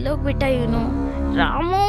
ಎಲ್ಲೋಗ್ಬಿಟ್ಟ ಇವನು ರಾಮು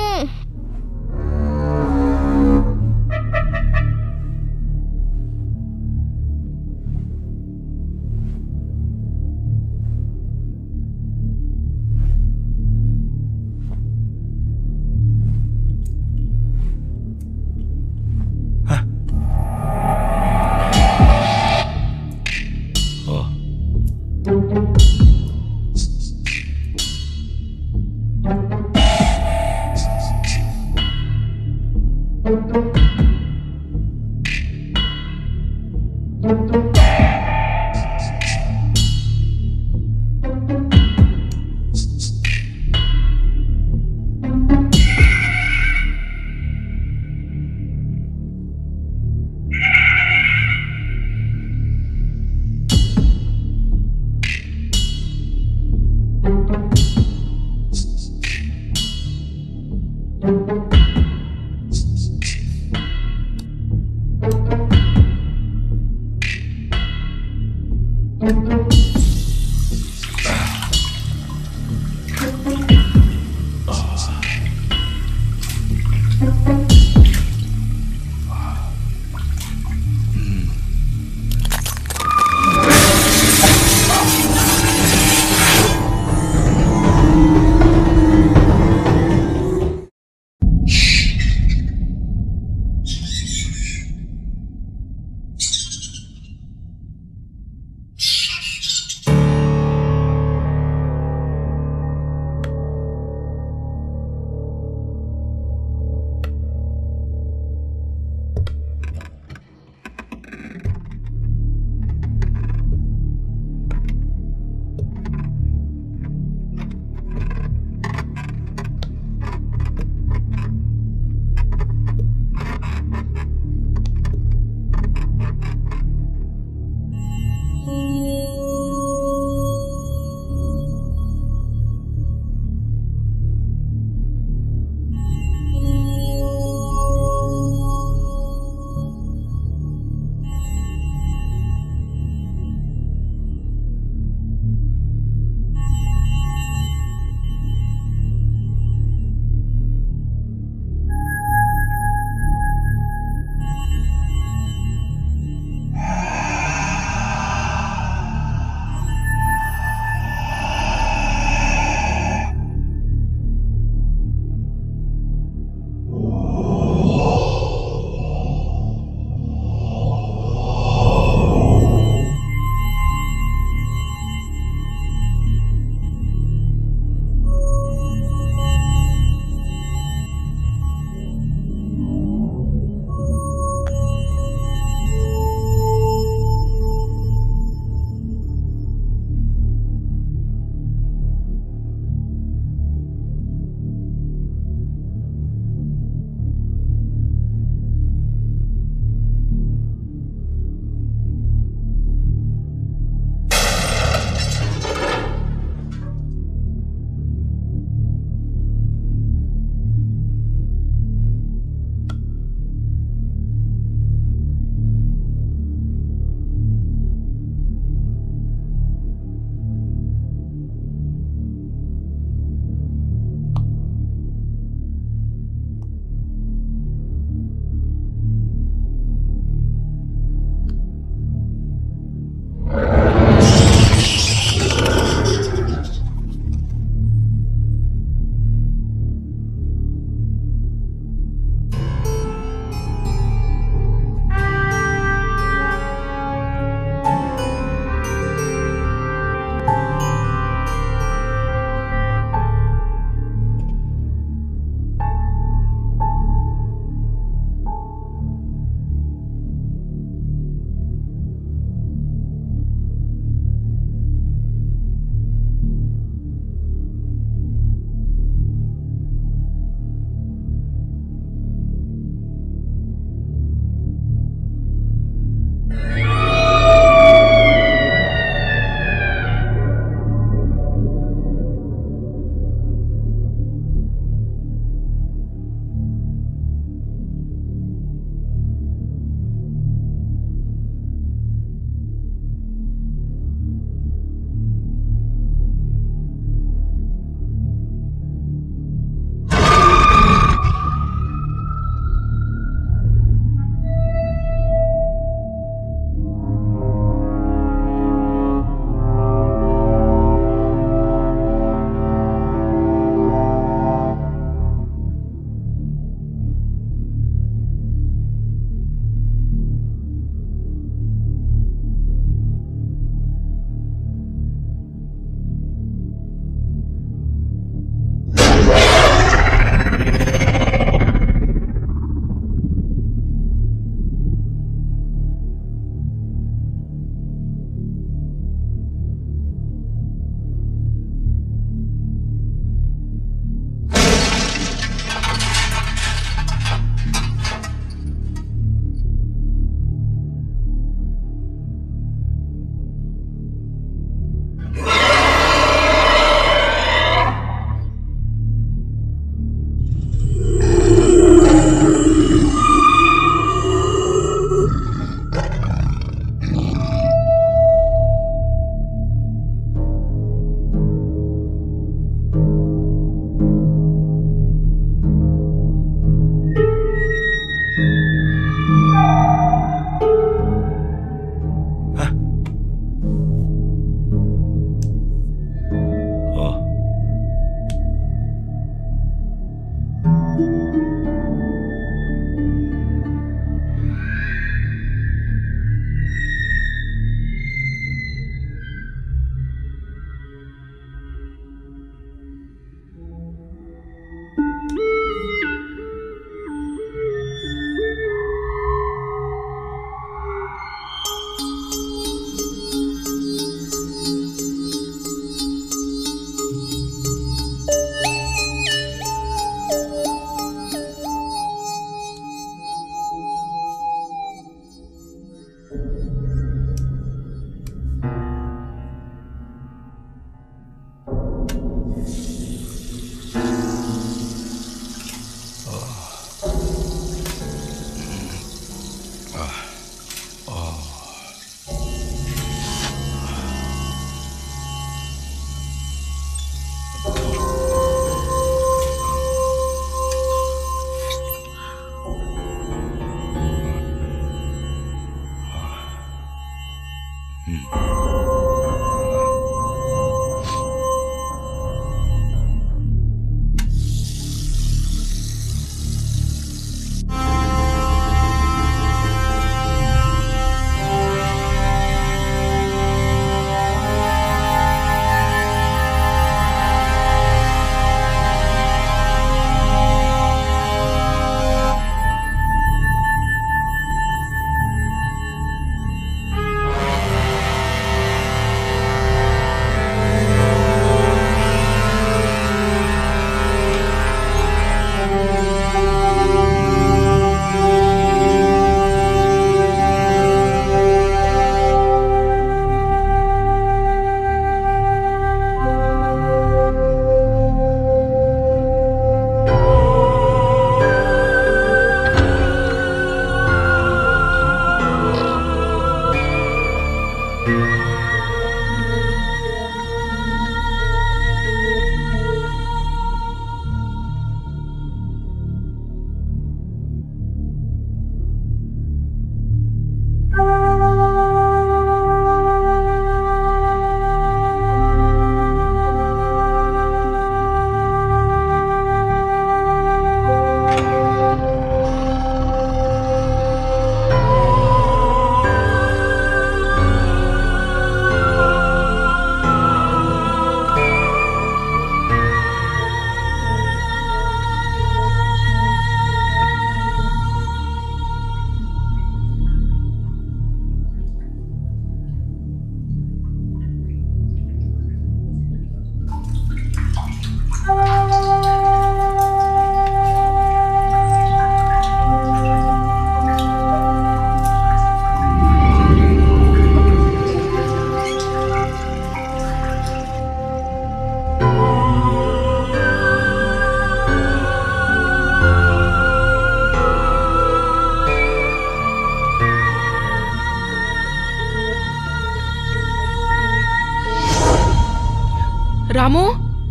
ರಾಮು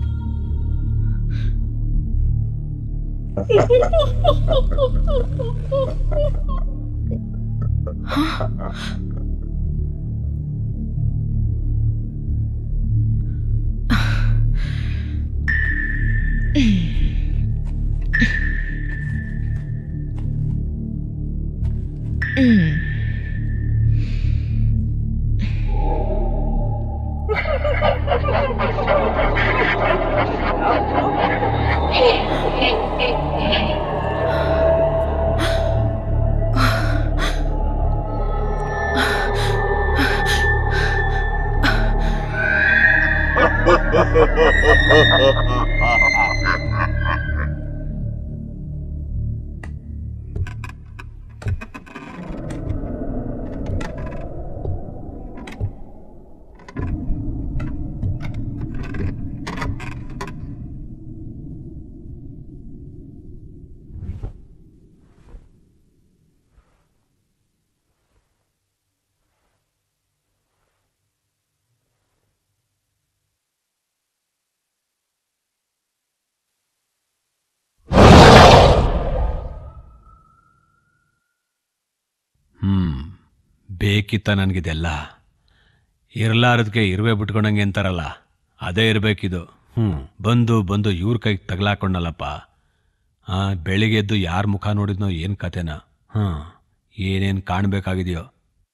ಹ್ಮ್ ಬೇಕಿತ್ತ ನನಗಿದೆಲ್ಲ ಇರಲಾರದಕ್ಕೆ ಇರುವೆ ಬಿಟ್ಕೊಂಡಂಗೆ ಅಂತಾರಲ್ಲ ಅದೇ ಇರಬೇಕಿದು ಹ್ಞೂ ಬಂದು ಬಂದು ಇವ್ರ ಕೈಗೆ ತಗಲಾಕೊಂಡಲ್ಲಪ್ಪ ಹಾಂ ಬೆಳಿಗ್ಗೆ ಎದ್ದು ಯಾರ ಮುಖ ನೋಡಿದ್ನೋ ಏನು ಕತೆನ ಹಾಂ ಏನೇನು ಕಾಣಬೇಕಾಗಿದೆಯೋ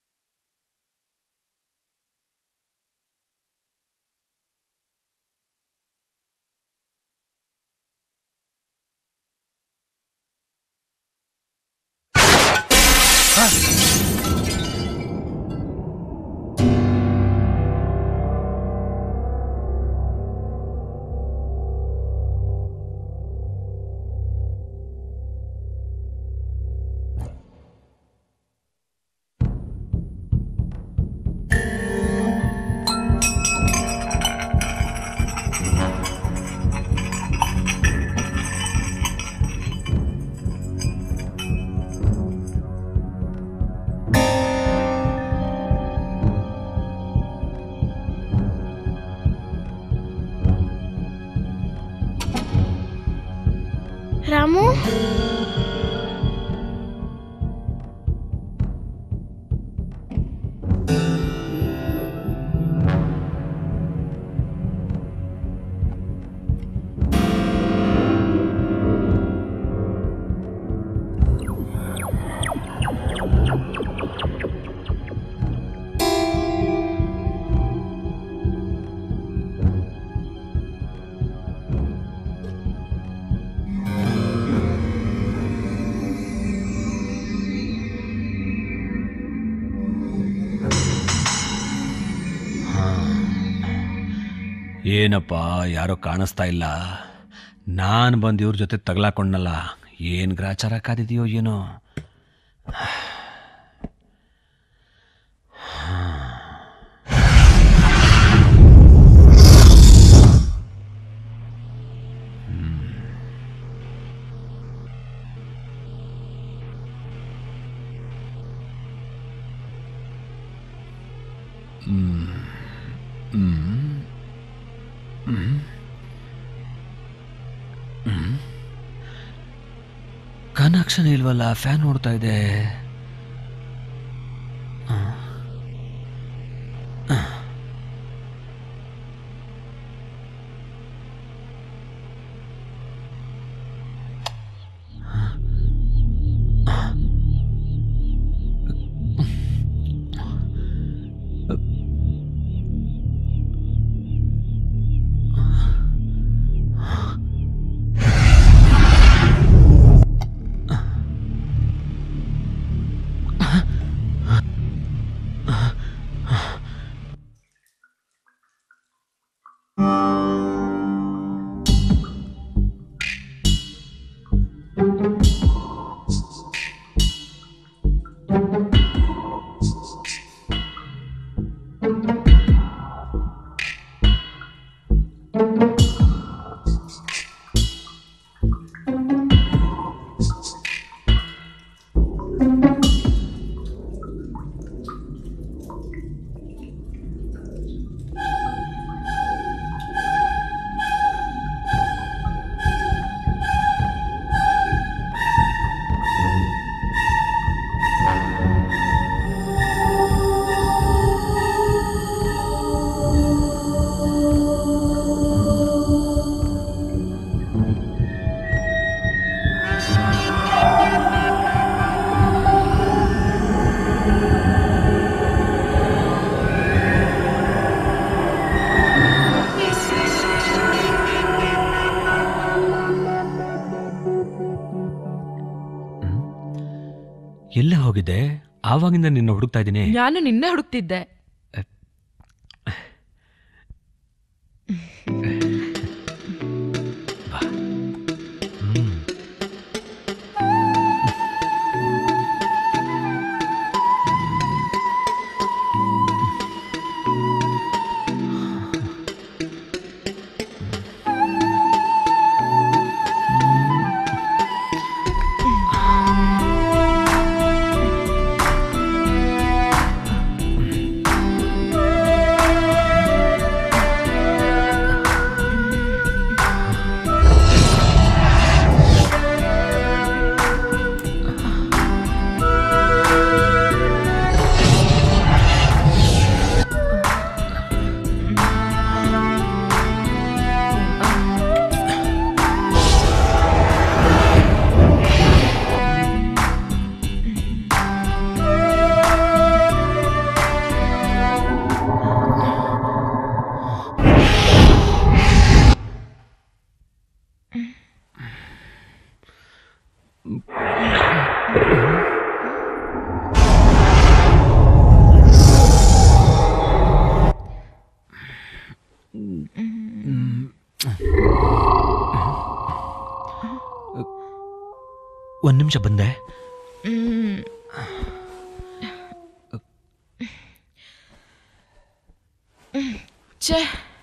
ರಾಮು ಏನಪ್ಪ ಯಾರೋ ಕಾಣಿಸ್ತಾ ಇಲ್ಲ ನಾನು ಬಂದು ಇವ್ರ ಜೊತೆ ತಗಲಾಕೊಂಡಲ್ಲ ಏನು ಗ್ರಾಚಾರ ಕಾದಿದೆಯೋ ಏನೋ ಕನೆಕ್ಷನ್ ಇಲ್ವಲ್ಲ ಫ್ಯಾನ್ ನೋಡ್ತಾ ಇದೆ ಎಲ್ಲೇ ಹೋಗಿದ್ದೆ ಆವಾಗಿಂದ ನಿನ್ನ ಹುಡುಕ್ತಾ ಇದ್ದೀನಿ ನಾನು ನಿನ್ನೆ ಹುಡುಕ್ತಿದ್ದೆ ಒಂದು ನಿಮಿಷ ಬಂದೆ ಹ್ಮ್. ಛೇ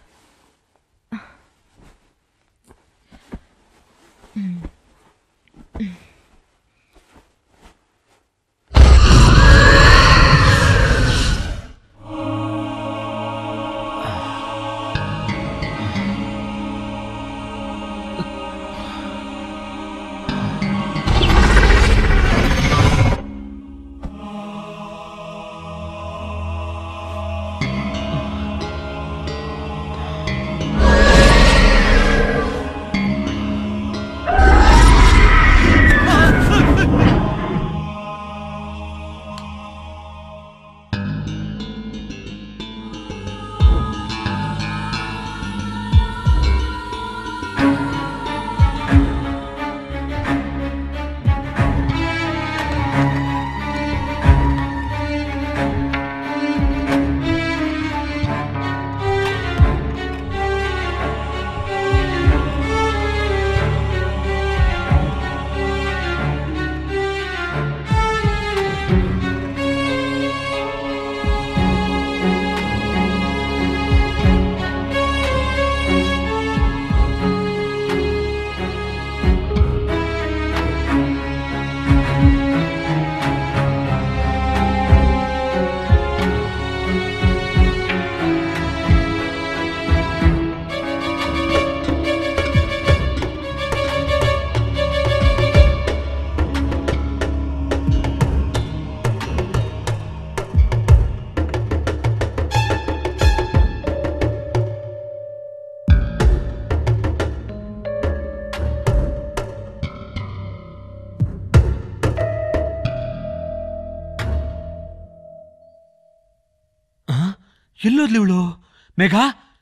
ಎಲ್ಲೋದ್ಲಿ ಇವಳು ಮೇಘ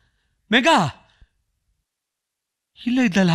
ಮೇಘ ಇಲ್ಲ ಇದ್ದಲ್ಲ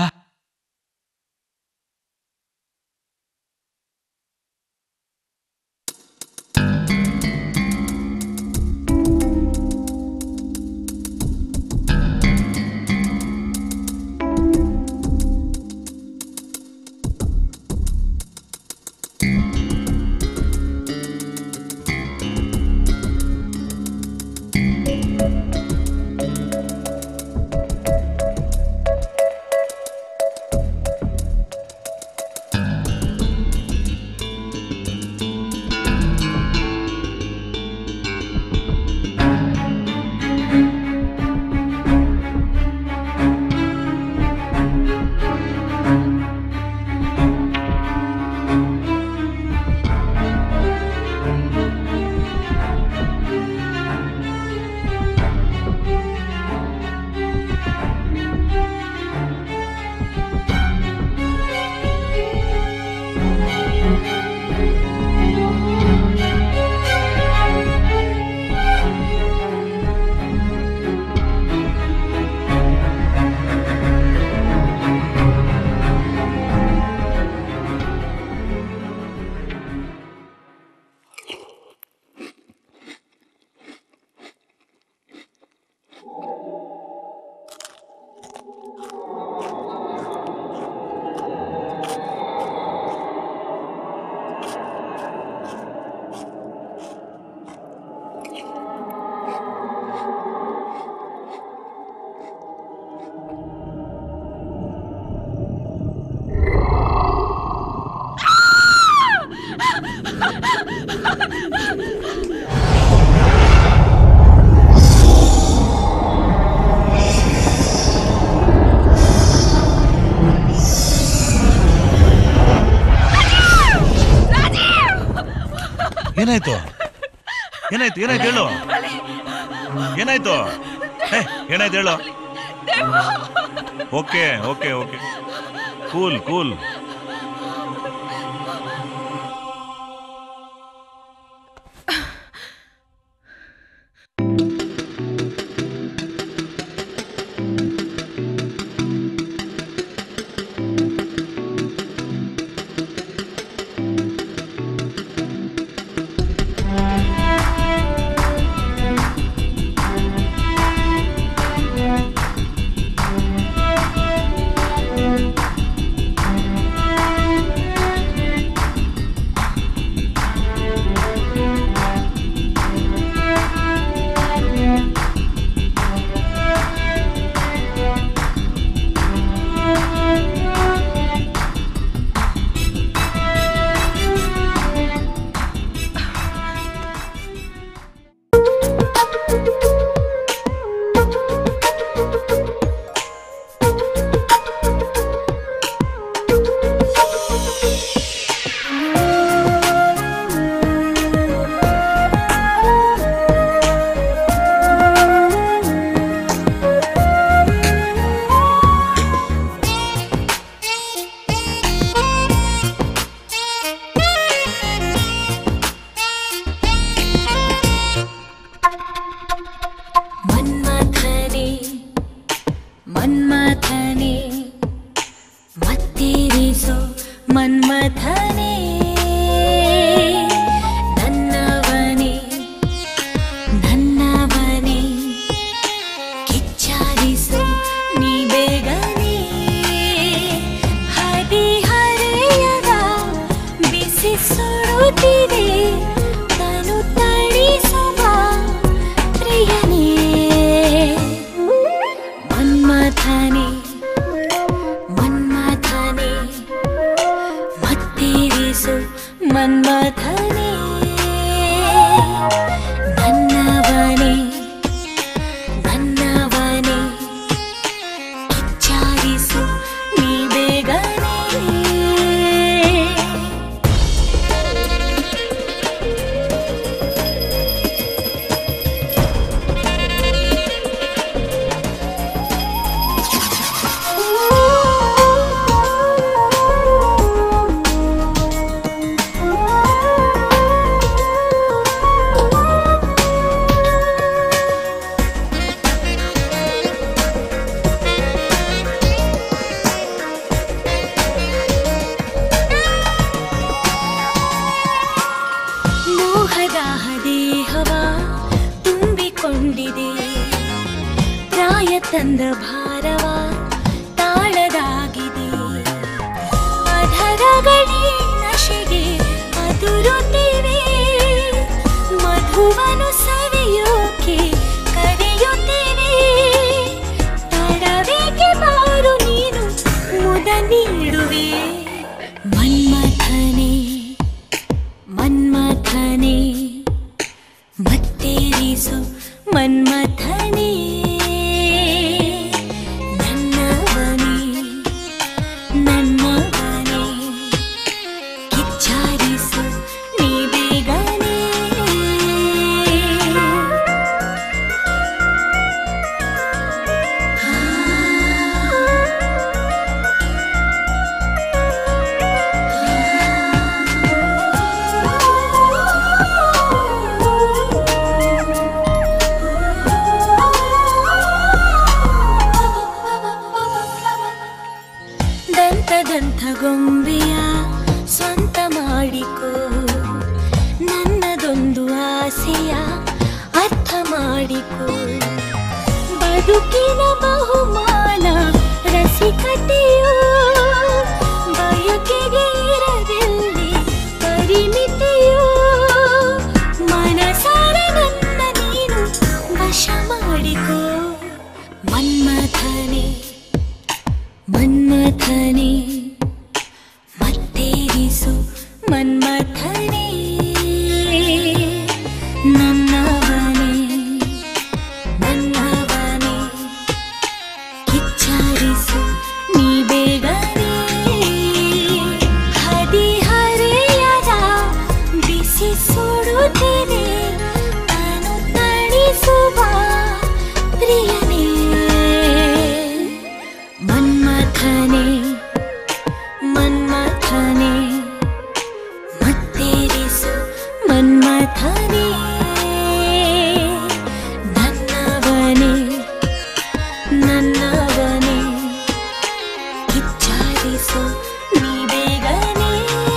ಏನಾಯ್ತು ಏನಾಯ್ತು ಏನಾಯ್ತು ಹೇಳು ಏನಾಯ್ತು ಏ, ಏನಾಯ್ತು ಹೇಳು okay okay okay cool cool ಮನ್ಮಥನೆ ಮನ್ಮಥನೆ ಮತ್ತಿರಿಸು ಮನ್ಮಥನೆ ನನ್ನವನೇ ನನ್ನವನೇ ಕಿಚ್ಚಾರಿಸು ನೀ ಬೇಗನೆ ಹದಿಹರೆಯದ ಬಿಸಿ ಸುಡುತ್ತಿದೆ ತನು ತಣಿಸುವ ಪ್ರಿಯನೇ ಮನ್ಮಥನೆ ಮನ್ಮಥನೆ ಮತ್ತಿರಿಸು ಮನ್ಮಥನೆ ನನ್ನವನೇ ನನ್ನವನೇ ಕಿಚ್ಚಾರಿಸು ನೀ ಬೇಗನೆ ಮೋಹದಾಹ ದೇಹವ ತುಂಬಿಕೊಂಡಿದೆ ಪ್ರಾಯ ತಂದ ಭಾರವ ತಾಳದಾಗಿದೆ ಅಧರಗಳಿ ನಶೆಗೆ ಅದುರುತ್ತಿವೆ ಮಧುವನು ಸವಿಯೋಕೆ ಕರೆಯುತ್ತಿವೆ ತಡವೇಕೆ ಬಾರು ನೀನು ಮುದ ನೀಡುವೆ ಮನ್ಮಥನೇ ಮನ್ಮಥನೇ ಮತ್ತೇರಿಸು ಮನ್ಮಥನೇ ನನ್ನವನೇ ನನ್ನವನೇ ಕಿಚ್ಚಾರಿಸು ನೀ ಬೇಗನೆ ದಂತದಂಥ ಗೊಂಬೆಯ ಸ್ವಂತ ಮಾಡಿಕೋ ನನ್ನದೊಂದು ಆಸೆಯ ಅರ್ಥ ಮಾಡಿಕೋ ಬದುಕಿನ ಬಹುಮಾನ ರಸಿಕತೆಯು ಬಯಕೆಗೆ ಇರದಿಲ್ಲಿ ಪರಿಮಿತಿಯು ಮನಸಾರೆ ನನ್ನ ನೀನು ವಶ ಮಾಡಿಕೋ ಮನ್ಮಥನೇ ಮನ್ಮಥನೇ ಮತ್ತೇರಿಸು ಮನ್ಮಥನೇ ನನ್ನವನೇ ನನ್ನವನೇ ರಕ್ಷಿಸು ನೀ ಬೇಗನೆ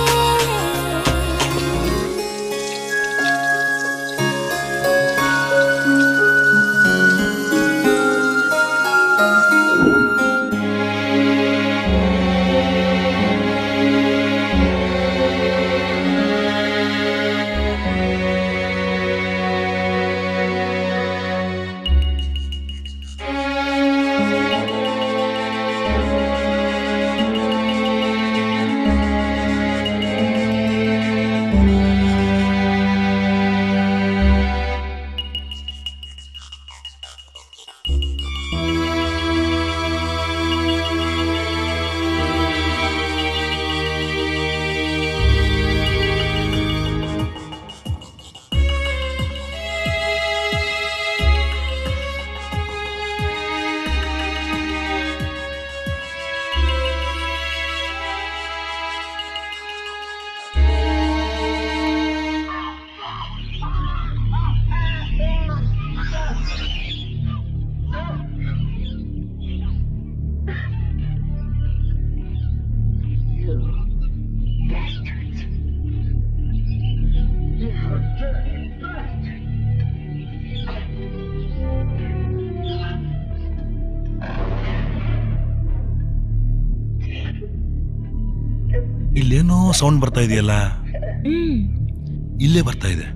ಇಲ್ಲೇನೋ ಸೌಂಡ್ ಬರ್ತಾ ಇದೆಯಲ್ಲ ಇಲ್ಲೇ ಬರ್ತಾ ಇದೆ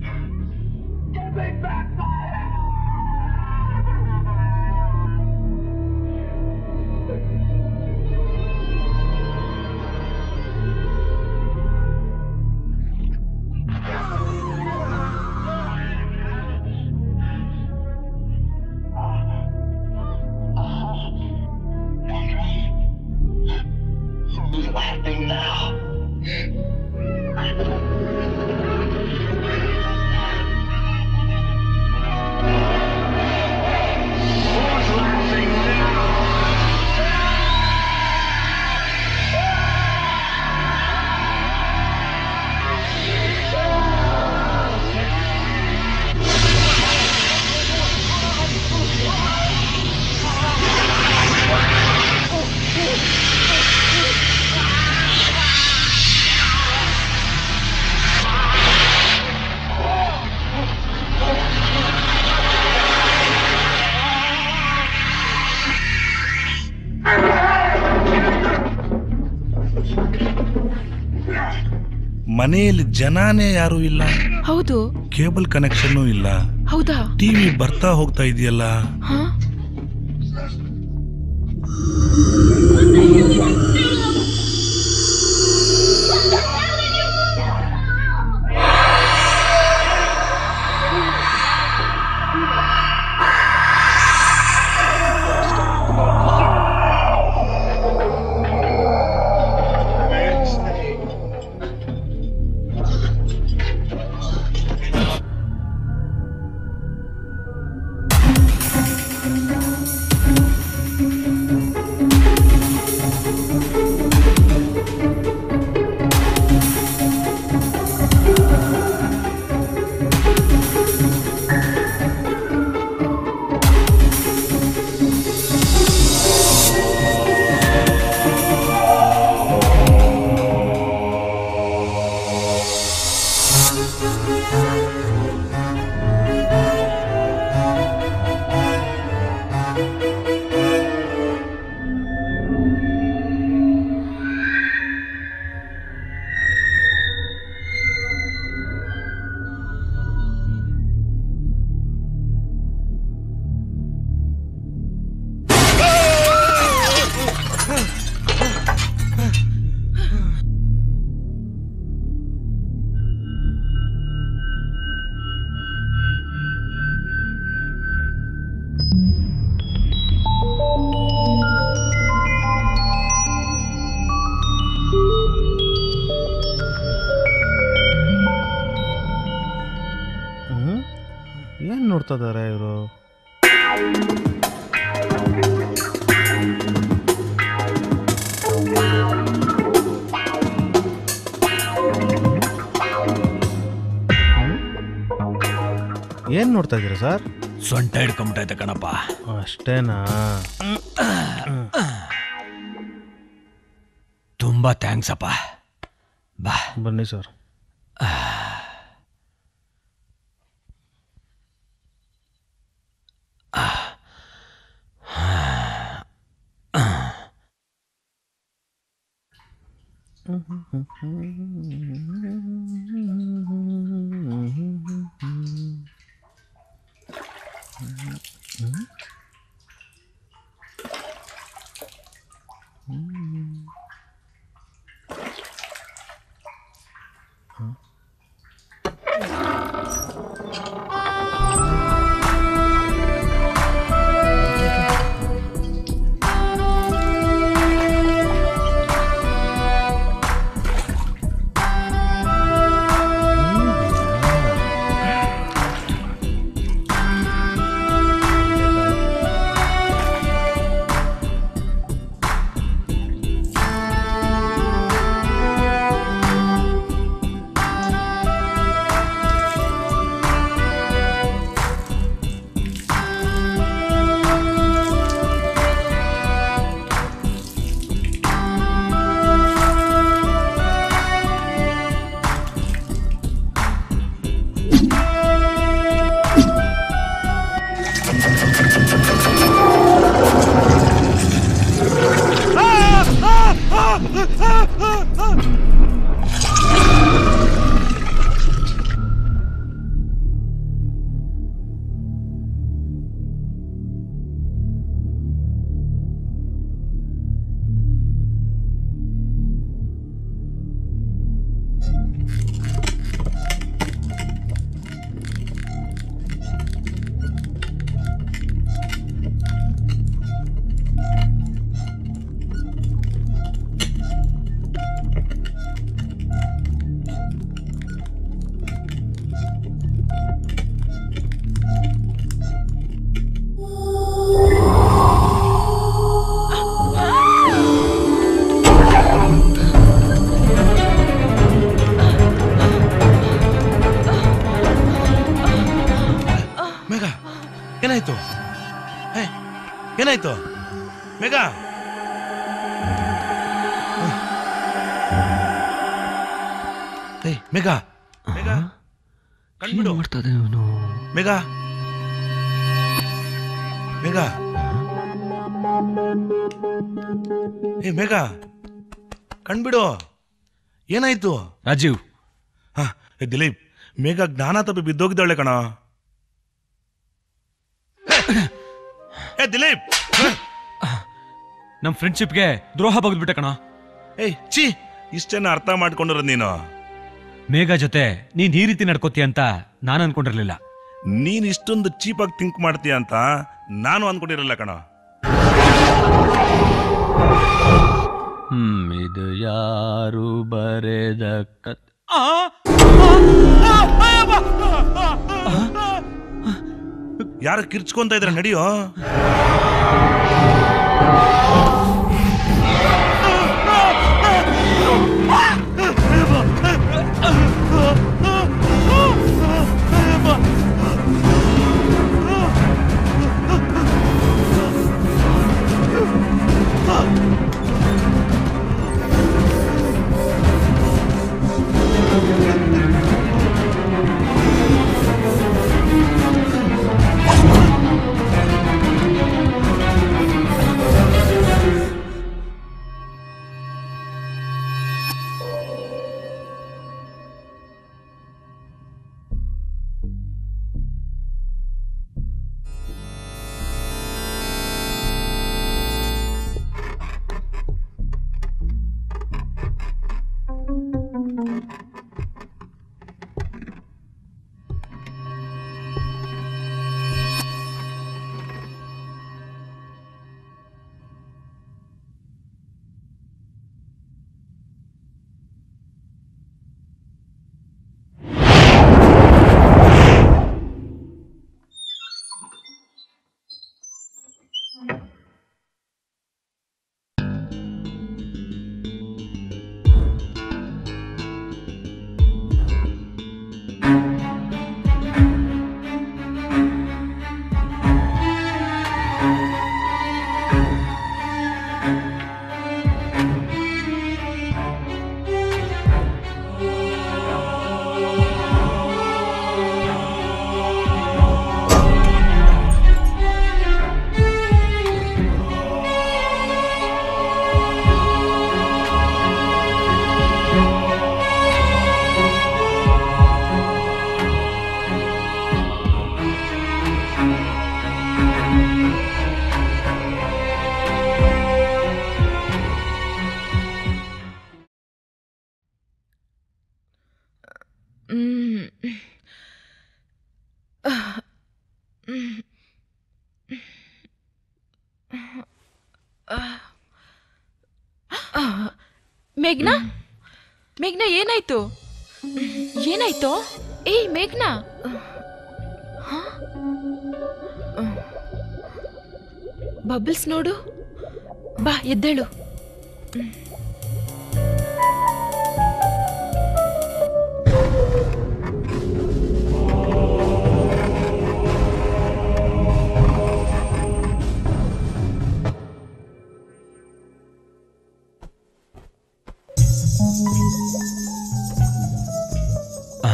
ಮನೆಯಲ್ಲಿ ಜನಾನೇ ಯಾರು ಇಲ್ಲ ಹೌದು ಕೇಬಲ್ ಕನೆಕ್ಷನ್ ಇಲ್ಲ ಹೌದಾ ಟಿವಿ ಬರ್ತಾ ಹೋಗ್ತಾ ಇದೆಯಲ್ಲ ಹಾ ಏನು ನೋಡ್ತಾ ಇದ್ದಾರೆ ಇವರು ಏನು ನೋಡ್ತಾ ಇದ್ದೀರಾ ಸರ್ ಸೊಂಟ ಹಿಡ್ಕೊಂಬಿಟ್ಟೈತೆ ಕಣಪ್ಪ ಅಷ್ಟೇನಾ ತುಂಬ ಥ್ಯಾಂಕ್ಸ್ ಅಪ್ಪ ಬಾ ಬನ್ನಿ ಸರ್ ಮೇಘ ಏನಾಯ್ತು ಹೇ, ಏನಾಯ್ತು ಮೇಘ ಏ ಮೇಘ ಮೇಘ ಕಣ್ಬಿಡು ಮಾಡ್ತದೆ ಇವನು ಮೇಘ ಮೇಘ ಏ ಮೇಘ ಕಣ್ಬಿಡು ಏನಾಯ್ತು ರಾಜೀವ್ ಹ, ಏ ದಿಲೀಪ್ ಮೇಘ ಜ್ಞಾನ ತಪ್ಪಿ ಬಿದ್ದೋಗಿದ್ದಾಳೆ ಕಣ ಏ ದಿಲೀಪ್ ನಮ್ಮ ಫ್ರೆಂಡ್ಶಿಪ್ಗೆ ದ್ರೋಹ ಬಗ್ದ್ಬಿಟ್ಟೆ ಕಣ ಏಯ್ ಛೀ ಇಷ್ಟನ್ನ ಅರ್ಥ ಮಾಡ್ಕೊಂಡಿರೋದು ನೀನು ಮೇಘ ಜೊತೆ ನೀನ್ ಈ ರೀತಿ ನಡ್ಕೋತೀಯ ಅಂತ ನಾನು ಅನ್ಕೊಂಡಿರ್ಲಿಲ್ಲ ನೀನ್ ಇಷ್ಟೊಂದು ಚೀಪಾಗಿ ಥಿಂಕ್ ಮಾಡ್ತೀಯ ಅಂತ ನಾನು ಅನ್ಕೊಂಡಿರಲ್ಲ ಕಣ ಹ್ಮ್ ಇದು ಯಾರು ಬರೆದ ಕತ್ ಯಾರು ಕಿರ್ಚ್ಕೊಂತ ಇದ್ರೆ ನಡಿಯೋ ಹ್ಮ್. ಮೇಘ್ನಾ ಮೇಘ್ನಾ ಏನಾಯ್ತು ಏನಾಯ್ತು ಏಯ್ ಮೇಘ್ನಾ ಹ? ಬಬಲ್ಸ್ ನೋಡು ಬಾ ಎದ್ದೇಳು ಆ?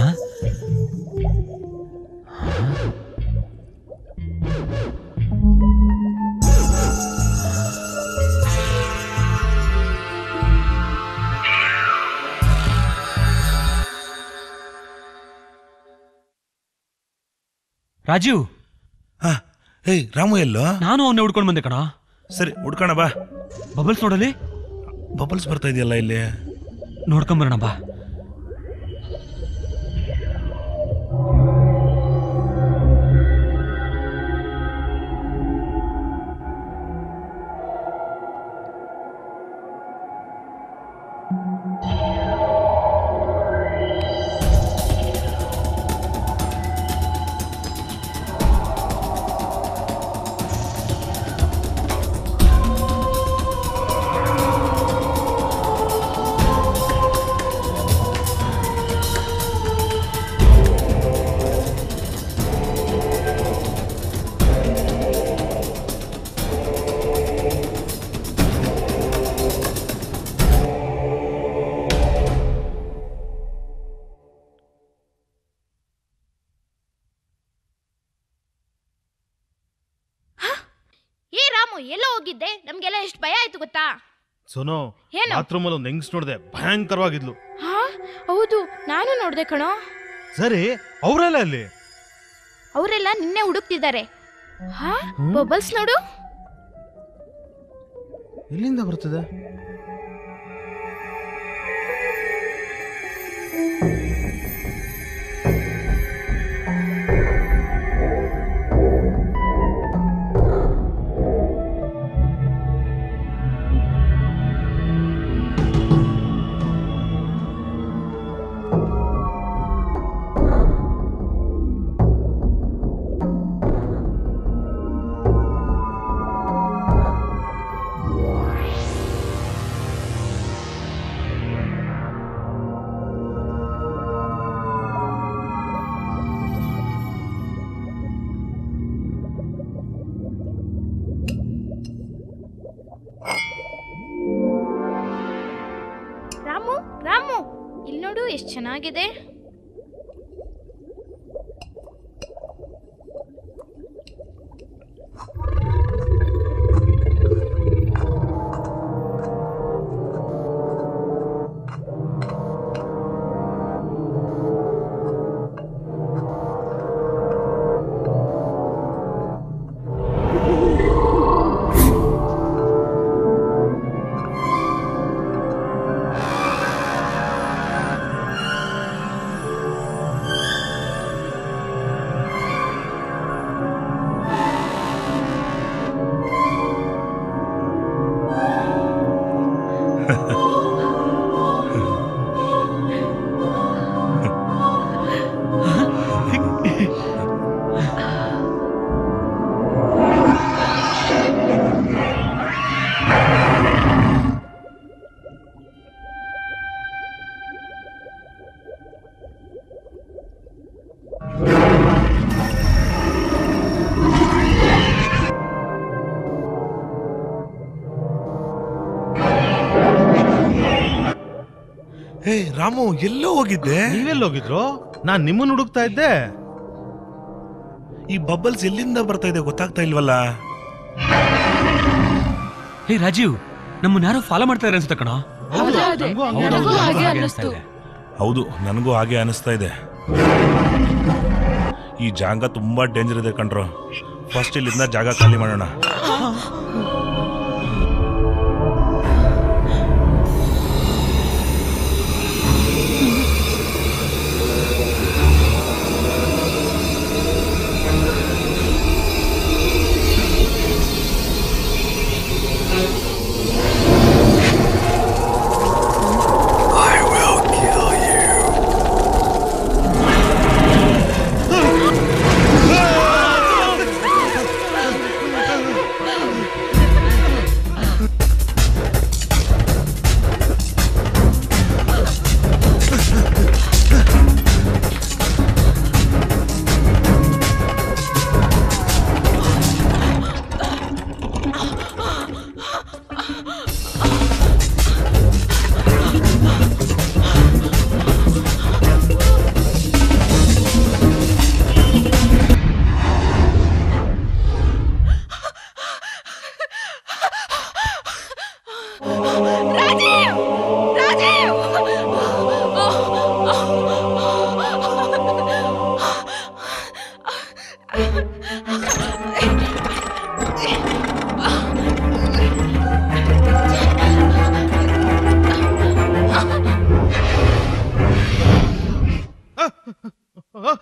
ರಾಜೀವ್ ಹಾ ಏಯ್ ರಾಮು ಎಲ್ಲೋ ನಾನು ಅವನ್ನ ಹುಡ್ಕೊಂಡು ಬಂದೆ ಕಣ ಸರಿ ಹುಡ್ಕೋಣ ಬಾ ಬಬಲ್ಸ್ ನೋಡಲಿ ಬಬಲ್ಸ್ ಬರ್ತಾ ಇದೆಯಲ್ಲ ಇಲ್ಲಿ ನೋಡ್ಕೊಂಬರೋಣ ಬಾ ಏ ರಾಮು ಎಲ್ಲೋ ಹೋಗಿದ್ದೆ ನಮ್ಗೆಲ್ಲ ಎಷ್ಟು ಭಯ ಆಯ್ತು ಗೊತ್ತಾ ಸೋನು ಏನು? ಬಾತ್ರೂಮ್ ಅಲ್ಲಿ ಒಂದು ಹೆಂಗ್ಸ್ ನೋಡಿದೆ ಭಯಂಕರವಾಗಿದ್ಲು ಹಾ ಹೌದು ನಾನು ನೋಡ್ದೆ ಕಣೋ ಸರಿ ಅವರೆಲ್ಲ ಅಲ್ಲಿ ಅವರೆಲ್ಲ ನಿನ್ನೆ ಹುಡುಕ್ತಿದ್ದಾರೆ ಹಾ ಬಬಲ್ಸ್ ನೋಡು ಎಲ್ಲಿಂದ ಬರ್ತದೆ ರಾಮು ರಾಮು ಇಲ್ಲಿ ನೋಡು ಎಷ್ಟು ಚೆನ್ನಾಗಿದೆ ಹೇ ರಾಮು ಎಲ್ಲೋ ಹೋಗಿದ್ದೆ ನೀವೆಲ್ಲಿ ಹೋಗಿದ್ರು ನಾನ್ ನಿಮ್ಮನ್ನ ಹುಡುಕ್ತಾ ಇದ್ದೆ ಈ ಬಬಲ್ಸ್ ಎಲ್ಲಿಂದ ಬರ್ತಾ ಇದೆ ಗೊತ್ತಾಗ್ತಾ ಇಲ್ವಲ್ಲ ಹೇ ರಾಜೀವ್ ನಮ್ಮನ್ನ ಯಾರೋ ಫಾಲೋ ಮಾಡ್ತಾ ಇದ್ದಾರೆ ಅನ್ಸುತ್ತೆ ಕಣ ಹೌದಾ ಅದೇ ನಂಗೂ ಹಂಗೆ ನನಗೂ ಅನ್ಸ್ತು. ಹಾಗೆ ಹಾಗೆ ಅನ್ನಿಸ್ತು ಅನ್ಸ್ತಾ ಇದೆ. ಹೌದು ನನಗೂ ಹಾಗೆ ಅನಿಸ್ತಾ ಇದೆ ಈ ಜಾಗ ತುಂಬಾ ಡೇಂಜರ್ ಇದೆ ಕಣ್ರು ಫಸ್ಟ್ ಇಲ್ಲಿಂದ ಜಾಗ ಖಾಲಿ ಮಾಡೋಣ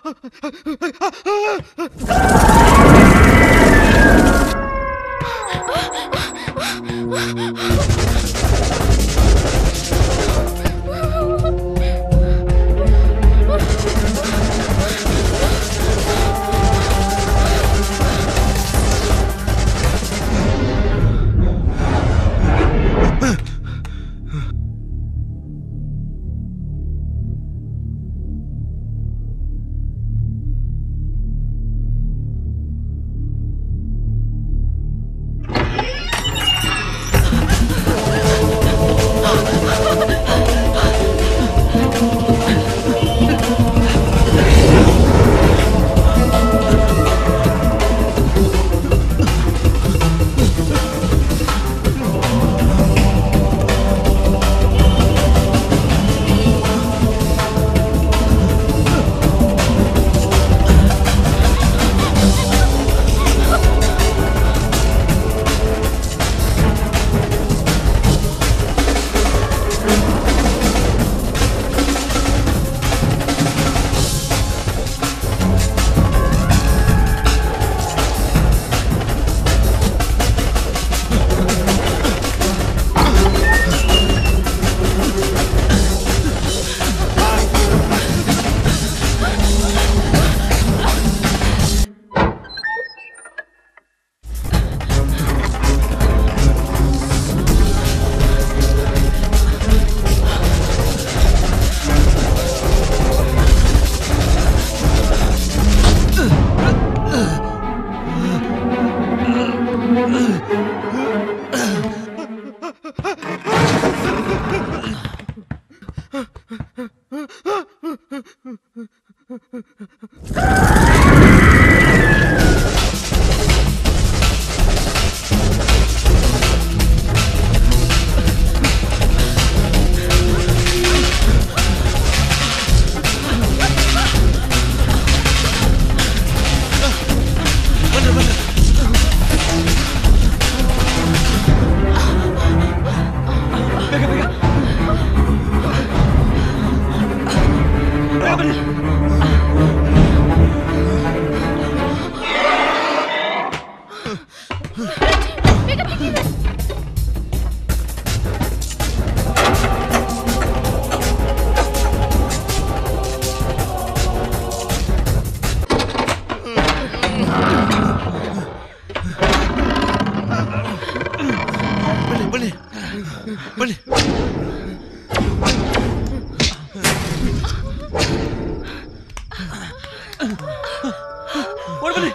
ಬನ್ನಿ ಬನ್ನಿ ಓಡ್ ಬನ್ನಿ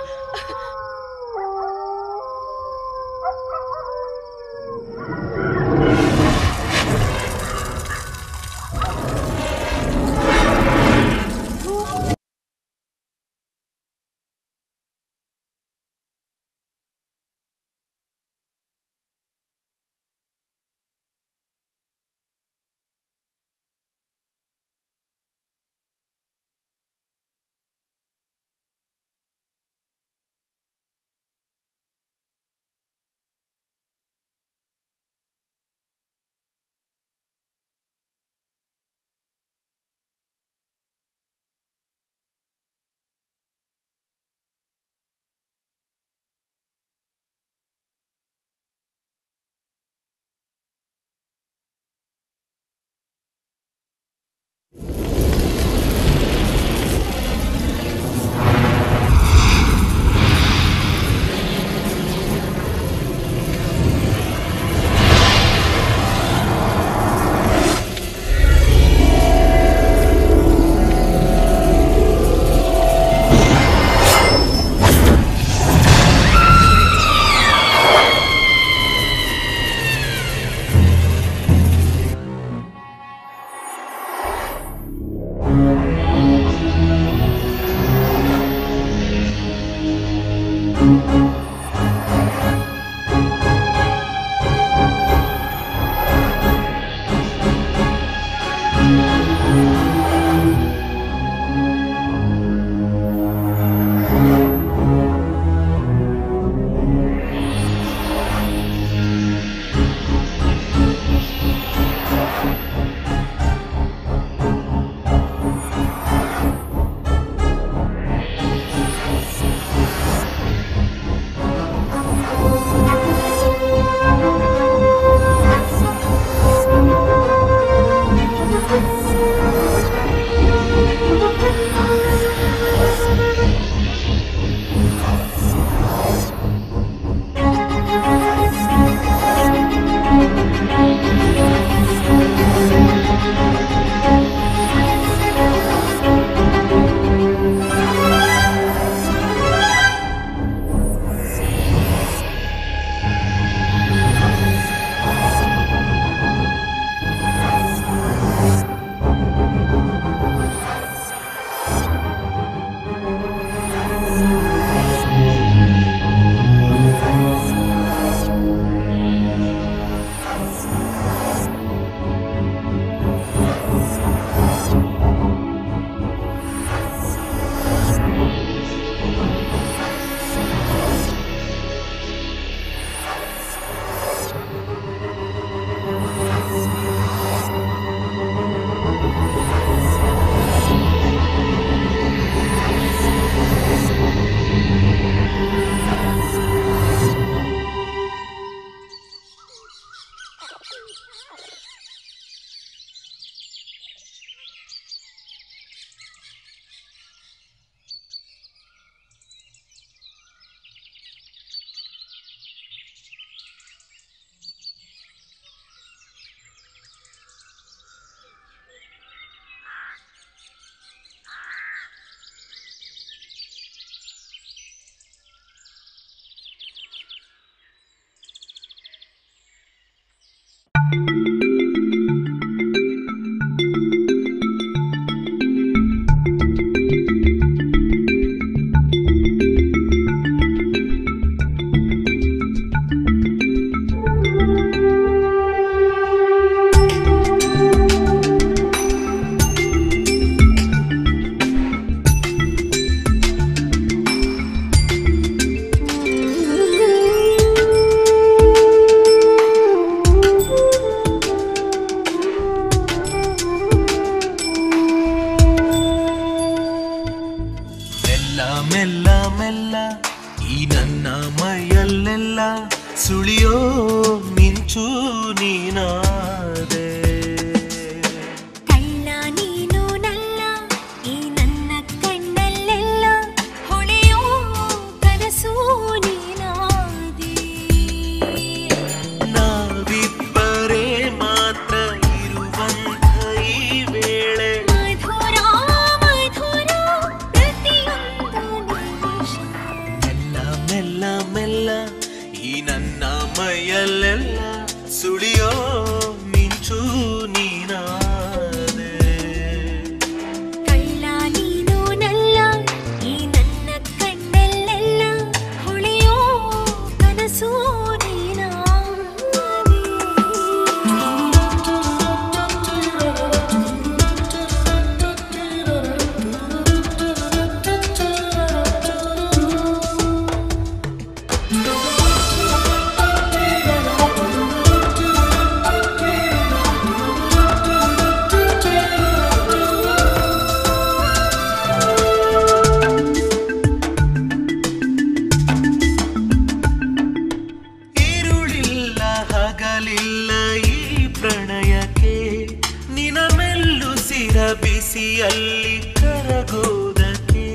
ಬಿಸಿಯಲ್ಲಿ ಕರಗೋದಕ್ಕೆ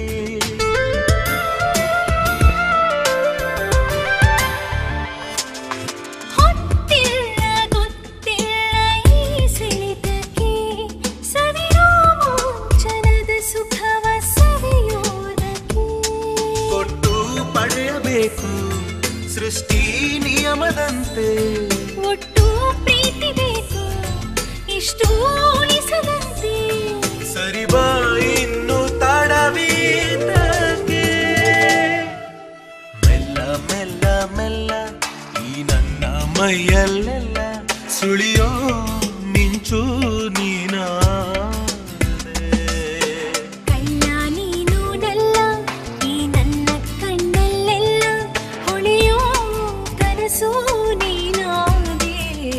ಹೊತ್ತಿಲ್ಲ ಗೊತ್ತಿಲ್ಲ ಈ ಸೆಳೆತಕ್ಕೆ ಸವಿರೋಮೋಚನದ ಸುಖವ ಸವಿಯೋದಕ್ಕೆ ಕೊಟ್ಟು ಪಡೆಯಬೇಕು ಸೃಷ್ಟಿ ನಿಯಮದಂತೆ ಒಟ್ಟು ಪ್ರೀತಿ ಬೇಕು ಇಷ್ಟು ಉಳಿಸದಂತೆ ಸರಿ ಬಾ ಇನ್ನು ತಡವೀತಕ್ಕೆ ಮೆಲ್ಲ ಮೆಲ್ಲ ಮೆಲ್ಲ ಈ ನನ್ನ ಮೈಯಲ್ಲೆಲ್ಲ ಸುಳಿಯೋ ಮಿಂಚು ನೀನಾದೆ ಕಣ್ಣ ನೀನು ನಲ್ಲ ಈ ನನ್ನ ಕಣ್ಣಲ್ಲೆಲ್ಲ ಹೊಳೆಯೋ ಕನಸು ನೀನಾದೆ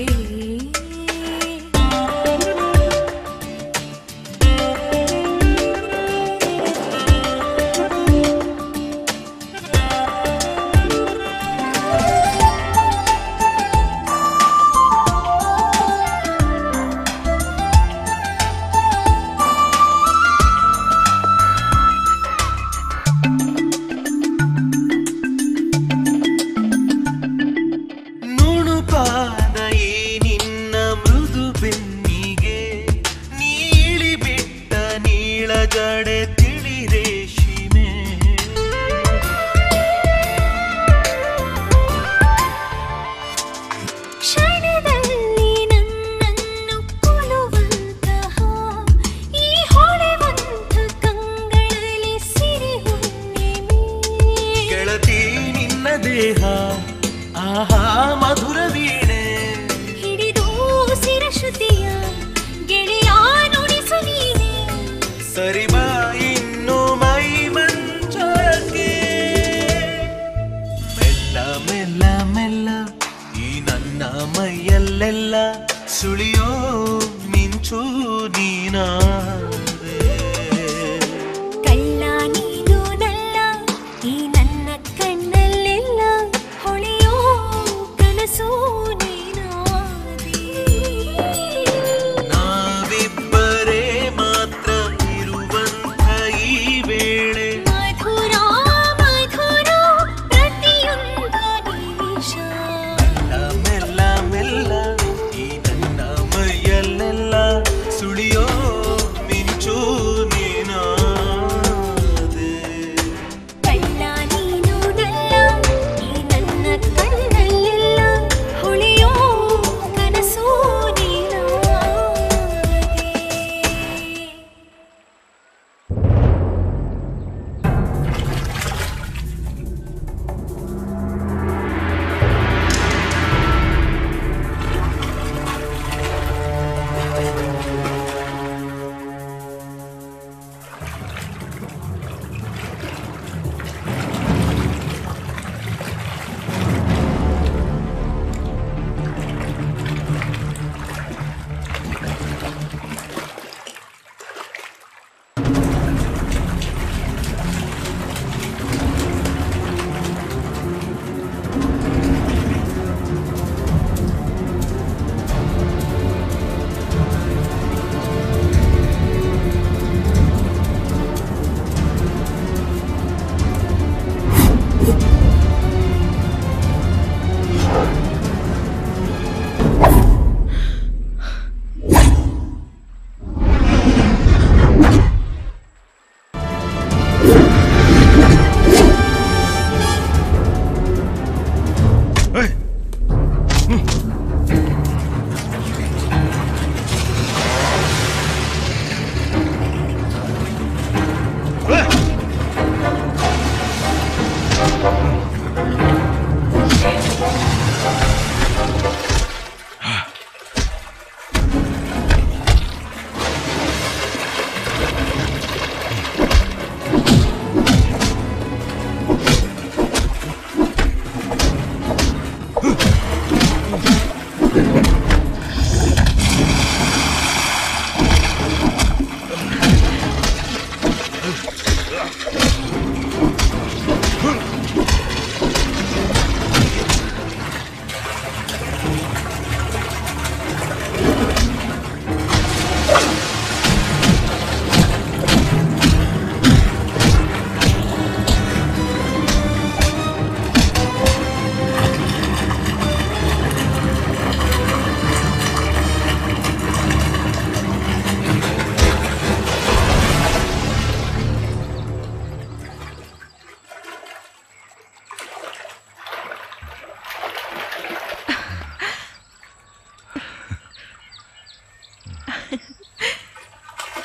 ನುಣುಪಾದ ಈ ನಿನ್ನ ಮೃದು ಬೆನ್ನಿಗೆ ನೀಳಿ ಬಿಟ್ಟ ನೀಳ ಜಡೆ ತಿಳಿ ರೇಷಿಮೆ ಕ್ಷಣದಲ್ಲಿ ನನ್ನನ್ನು ಕೊಲುವಂತಹ ಈ ಹೊಳೆವಂತ ಕಂಗಳಲ್ಲಿ ಸಿರಿ ಹುಣ್ಣಿಮೆ ಗೆಳತಿ ನಿನ್ನ ದೇಹ ಆಹಾ ಮಧುರ ವೀಣೆ ಹಿಡಿದು ಶಿರಶ್ರುತಿಯ ಗೆಳೆಯ ನುಡಿಸು ನೀನೆ ಸರಿ ಬಾ ಇನ್ನು ಮೈ ಮಂಚಕ್ಕೆ ಮೆಲ್ಲ ಮೆಲ್ಲ ಮೆಲ್ಲ ಈ ನನ್ನ ಮೈಯಲ್ಲೆಲ್ಲ ಸುಳಿಯೋ ಮಿಂಚು ನೀನಾದೆ ಕಳ್ಳ ನೀನು ನಲ್ಲ ಈ ನನ್ನ ಕಣ್ಣಲ್ಲೆಲ್ಲ ಹೊಳೆಯೋ ಕನಸು ನೀನಾದೆ ನಾವಿಬ್ಬರೇ ಮಾತ್ರ ಇರುವಂಥ ಈ ವೇಳೆ ಮಧುರ ಮಧುರ ಪ್ರತಿಯೊಂದು ನಿಮಿಷ ಮೆಲ್ಲ ಮೆಲ್ಲ ಈ ನನ್ನ ಮೈಯಲ್ಲೆಲ್ಲ ಸುಳಿಯೋ ಮಿಂಚು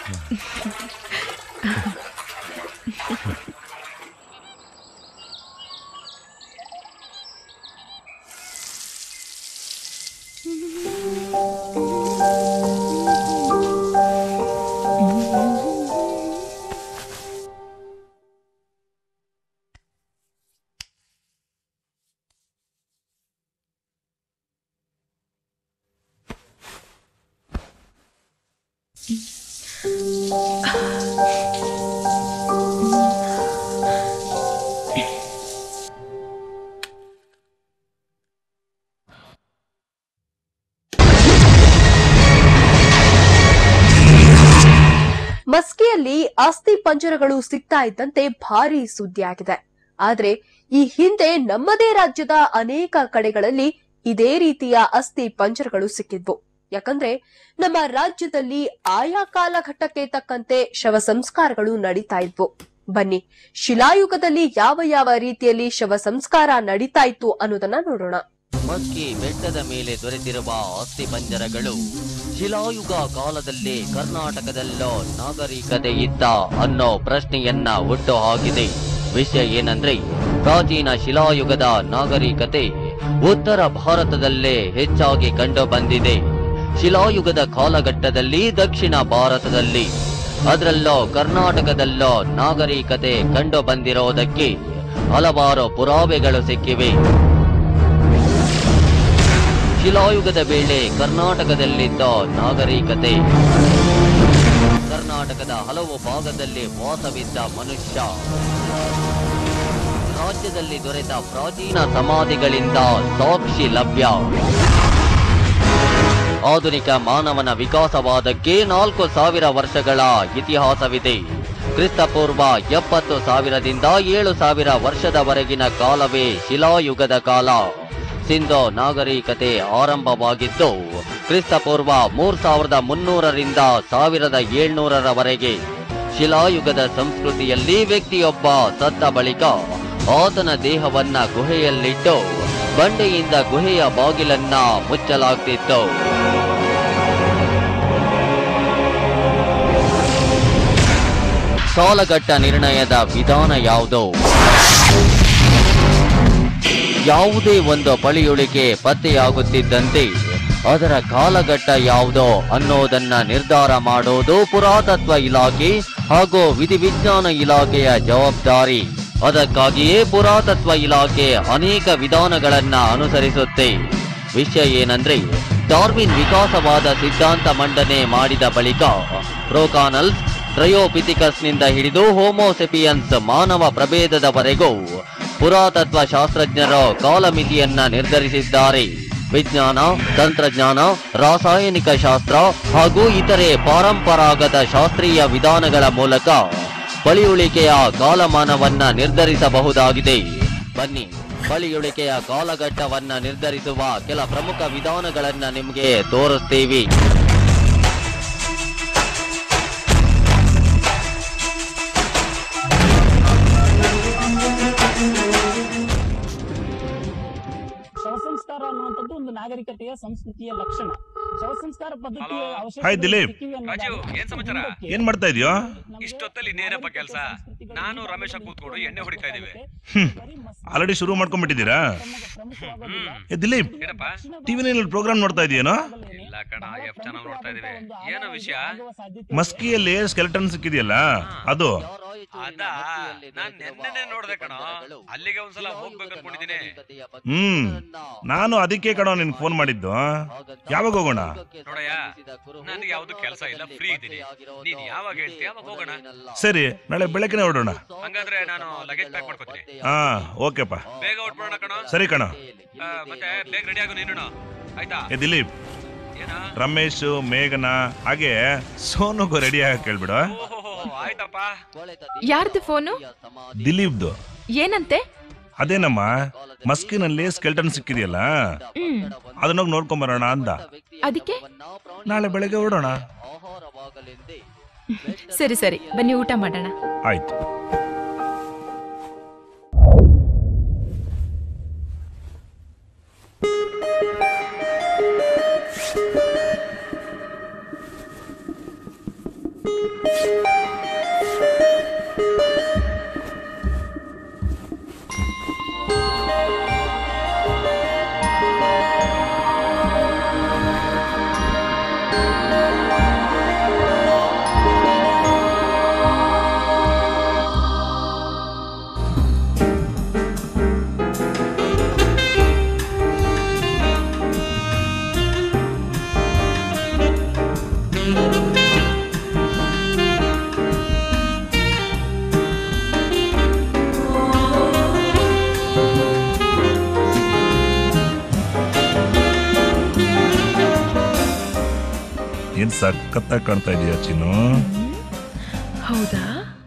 ಮಸ್ಕಿಯಲ್ಲಿ ಅಸ್ಥಿ ಪಂಜರಗಳು ಸಿಗ್ತಾ ಇದ್ದಂತೆ ಭಾರಿ ಸುದ್ದಿಯಾಗಿದೆ ಆದ್ರೆ ಈ ಹಿಂದೆ ನಮ್ಮದೇ ರಾಜ್ಯದ ಅನೇಕ ಕಡೆಗಳಲ್ಲಿ ಇದೇ ರೀತಿಯ ಅಸ್ಥಿ ಪಂಜರಗಳು ಸಿಕ್ಕಿದ್ವು ಯಾಕಂದ್ರೆ ನಮ್ಮ ರಾಜ್ಯದಲ್ಲಿ ಆಯಾ ಕಾಲಘಟ್ಟಕ್ಕೆ ತಕ್ಕಂತೆ ಶವ ಸಂಸ್ಕಾರಗಳು ನಡೀತಾ ಇದ್ವು ಬನ್ನಿ ಶಿಲಾಯುಗದಲ್ಲಿ ಯಾವ ಯಾವ ರೀತಿಯಲ್ಲಿ ಶವ ಸಂಸ್ಕಾರ ನಡೀತಾ ಇತ್ತು ಅನ್ನೋದನ್ನ ನೋಡೋಣ ಮಸ್ಕಿ ಬೆಟ್ಟದ ಮೇಲೆ ದೊರೆತಿರುವ ಅಸ್ಥಿಪಂಜರಗಳು ಶಿಲಾಯುಗ ಕಾಲದಲ್ಲಿ ಕರ್ನಾಟಕದಲ್ಲೋ ನಾಗರಿಕತೆ ಇತ್ತ ಅನ್ನೋ ಪ್ರಶ್ನೆಯನ್ನ ಹುಟ್ಟು ಹಾಕಿದೆ ವಿಷಯ ಏನಂದ್ರೆ ಪ್ರಾಚೀನ ಶಿಲಾಯುಗದ ನಾಗರಿಕತೆ ಉತ್ತರ ಭಾರತದಲ್ಲೇ ಹೆಚ್ಚಾಗಿ ಕಂಡು ಬಂದಿದೆ ಶಿಲಾಯುಗದ ಕಾಲಘಟ್ಟದಲ್ಲಿ ದಕ್ಷಿಣ ಭಾರತದಲ್ಲಿ ಅದರಲ್ಲೋ ಕರ್ನಾಟಕದಲ್ಲೋ ನಾಗರಿಕತೆ ಕಂಡು ಬಂದಿರೋದಕ್ಕೆ ಹಲವಾರು ಪುರಾವೆಗಳು ಸಿಕ್ಕಿವೆ ಶಿಲಾಯುಗದ ವೇಳೆ ಕರ್ನಾಟಕದಲ್ಲಿದ್ದ ನಾಗರಿಕತೆ ಕರ್ನಾಟಕದ ಹಲವು ಭಾಗದಲ್ಲಿ ವಾಸವಿದ್ದ ಮನುಷ್ಯ ರಾಜ್ಯದಲ್ಲಿ ದೊರೆತ ಪ್ರಾಚೀನ ಸಮಾಧಿಗಳಿಂದ ಸಾಕ್ಷಿ ಲಭ್ಯ ಆಧುನಿಕ ಮಾನವನ ವಿಕಾಸವಾದಕ್ಕೆ ನಾಲ್ಕು ಸಾವಿರ ವರ್ಷಗಳ ಇತಿಹಾಸವಿದೆ ಕ್ರಿಸ್ತಪೂರ್ವ ಎಪ್ಪತ್ತು ಸಾವಿರದಿಂದ ಏಳು ಸಾವಿರ ವರ್ಷದವರೆಗಿನ ಕಾಲವೇ ಶಿಲಾಯುಗದ ಕಾಲ ಸಿಂಧೋ ನಾಗರಿಕತೆ ಆರಂಭವಾಗಿದ್ದು ಕ್ರಿಸ್ತಪೂರ್ವ ಮೂರ್ ಸಾವಿರದ ಮುನ್ನೂರರಿಂದ ಸಾವಿರದ ಏಳ್ನೂರರವರೆಗೆ ಶಿಲಾಯುಗದ ಸಂಸ್ಕೃತಿಯಲ್ಲಿ ವ್ಯಕ್ತಿಯೊಬ್ಬ ಸತ್ತ ಬಳಿಕ ಆತನ ದೇಹವನ್ನ ಗುಹೆಯಲ್ಲಿಟ್ಟು ಬಂಡೆಯಿಂದ ಗುಹೆಯ ಬಾಗಿಲನ್ನ ಮುಚ್ಚಲಾಗ್ತಿತ್ತು ಸಾಲಗಟ್ಟ ನಿರ್ಣಯದ ವಿಧಾನ ಯಾವುದು ಯಾವುದೇ ಒಂದು ಪಳಿಯುಳಿಕೆ ಪತ್ತೆಯಾಗುತ್ತಿದ್ದಂತೆ ಅದರ ಕಾಲಘಟ್ಟ ಯಾವುದೋ ಅನ್ನೋದನ್ನ ನಿರ್ಧಾರ ಮಾಡೋದು ಪುರಾತತ್ವ ಇಲಾಖೆ ಹಾಗೂ ವಿಧಿವಿಜ್ಞಾನ ಇಲಾಖೆಯ ಜವಾಬ್ದಾರಿ ಅದಕ್ಕಾಗಿಯೇ ಪುರಾತತ್ವ ಇಲಾಖೆ ಅನೇಕ ವಿಧಾನಗಳನ್ನ ಅನುಸರಿಸುತ್ತೆ ವಿಷಯ ಏನಂದ್ರೆ ಡಾರ್ವಿನ್ ವಿಕಾಸವಾದ ಸಿದ್ಧಾಂತ ಮಂಡನೆ ಮಾಡಿದ ಬಳಿಕ ಪ್ರೋಕಾನಲ್ಸ್ ಟ್ರಯೋಪಿಥಿಕಸ್ನಿಂದ ಹಿಡಿದು ಹೋಮೋಸೆಪಿಯನ್ಸ್ ಮಾನವ ಪ್ರಭೇದದವರೆಗೂ ಪುರಾತತ್ವ ಶಾಸ್ತ್ರಜ್ಞರು ಕಾಲಮಿತಿಯನ್ನ ನಿರ್ಧರಿಸಿದ್ದಾರೆ ವಿಜ್ಞಾನ ತಂತ್ರಜ್ಞಾನ ರಾಸಾಯನಿಕ ಶಾಸ್ತ್ರ ಹಾಗೂ ಇತರೆ ಪಾರಂಪರಾಗತ ಶಾಸ್ತ್ರೀಯ ವಿಧಾನಗಳ ಮೂಲಕ ಬಳಿಯುಳಿಕೆಯ ಕಾಲಮಾನವನ್ನ ನಿರ್ಧರಿಸಬಹುದಾಗಿದೆ ಬನ್ನಿ ಬಳಿಯುಳಿಕೆಯ ಕಾಲಘಟ್ಟವನ್ನ ನಿರ್ಧರಿಸುವ ಕೆಲ ಪ್ರಮುಖ ವಿಧಾನಗಳನ್ನ ನಿಮಗೆ ತೋರಿಸ್ತೀವಿ ಶವಸಂಸ್ಕಾರ ಅನ್ನುವಂಥದ್ದು ಒಂದು ನಾಗರಿಕತೆಯ ಸಂಸ್ಕೃತಿಯ ಲಕ್ಷಣ ಶವಸಂಸ್ಕಾರ ಪದ್ಧತಿಯ ಹಾಯ್ ದಿಲೀಪ್ ರಾಜು ಏನ್ ಸಮಾಚಾರ ಏನ್ ಮಾಡ್ತಾ ಇದೀಯೋ ಇಷ್ಟೊತ್ತಲ್ಲಿ ಇನ್ನೇನಪ್ಪ ಕೆಲಸ ನಾನು ರಮೇಶ ಕೂತ್ಕೊಂಡು ಎಣ್ಣೆ ಹೊಡಿತಾ ಇದೀವಿ ಆಲ್ರೆಡಿ ಶುರು ಮಾಡ್ಕೊಂಡ್ಬಿಟ್ಟಿದ್ದೀರಾ ಏ ದಿಲೀಪ್ ಏನಪ್ಪ ಟಿವಿನಲ್ಲಿ ಪ್ರೋಗ್ರಾಮ್ ನೋಡ್ತಾ ಇದೀಯೇನೋ ಇಲ್ಲ ಕಣ ಎಫ್ ಚಾನಲ್ ನೋಡ್ತಾ ಇದೀವಿ ಏನೋ ವಿಷಯ ಮಸ್ಕಿಯಲ್ಲಿ ಸ್ಕೆಲೆಟನ್ ಸಿಕ್ಕಿದೆಯಲ್ಲ ಅದು ಅದ ನಾನ್ ನೆನ್ನೆನೆ ನೋಡ್ದೆ ಕಣ ಅಲ್ಲಿಗೆ ಒಂದ್ಸಲ ಹೋಗ್ಬೇಕು ಅನ್ಕೊಂಡಿದೀನಿ ಹ್ಮ್ ನಾನು ಅದಕ್ಕೆ ಕಣೋ ನಿನ್ ಫೋನ್ ಮಾಡಿದ್ದು ಯಾವಾಗ ಹೋಗೋಣ ನೋಡಯ್ಯ ನನಗೆ ಯಾವ್ದು ಕೆಲಸ ಇಲ್ಲ ಫ್ರೀ ಇದೀನಿ ನೀನ್ ಯಾವಾಗ ಹೇಳ್ತೀಯ ಅವಾಗ ಹೋಗೋಣ ಸರಿ ನಾಳೆ ಬೆಳಗ್ಗೆನೆ ಹೊರಡೋಣ ಹಂಗಾದ್ರೆ ನಾನು ಲಗೇಜ್ ಪ್ಯಾಕ್ ಮಾಡ್ಕೊತೀನಿ ಹಾ ಓಕೆಪ್ಪ ಬೇಗ ಹೊಟ್ಬಿಡೋಣ ಕಣ ಸರಿ ಕಣ ಮತ್ತೆ ಬೇಗ ರೆಡಿ ಆಗು ನೀನು ಆಯ್ತಾ ಏ ದಿಲೀಪ್ ಏನ ರಮೇಶ್ ಮೇಘನಾ ಹಾಗೆ ಸೋನುಗೂ ರೆಡಿ ಆಗ ಕೇಳ್ಬಿಡು ಆಯ್ತಪ್ಪ ಯಾರ್ದು ಫೋನು ದಿಲೀಪ್ದು ಏನಂತೆ ಅದೇನಮ್ಮ ಮಸ್ಕಿನಲ್ಲಿ ಸ್ಕೆಲ್ಟನ್ ಸಿಕ್ಕಿದೆಯಲ್ಲ ಹ್ಮ್ ಅದನ್ನೋಗಿ ನೋಡ್ಕೊಂಬರೋಣ ಅಂದ ಅದಕ್ಕೆ ನಾಳೆ ಬೆಳಗ್ಗೆ ಹೊರಡೋಣ ಸರಿ ಸರಿ ಬನ್ನಿ ಊಟ ಮಾಡೋಣ ಆಯ್ತು ಏನ್ ಸಖತ್ತಾಗಿ ಕಾಣ್ತಾ ಇದೀಯ ಚಿನ್ನು ಹೌದಾ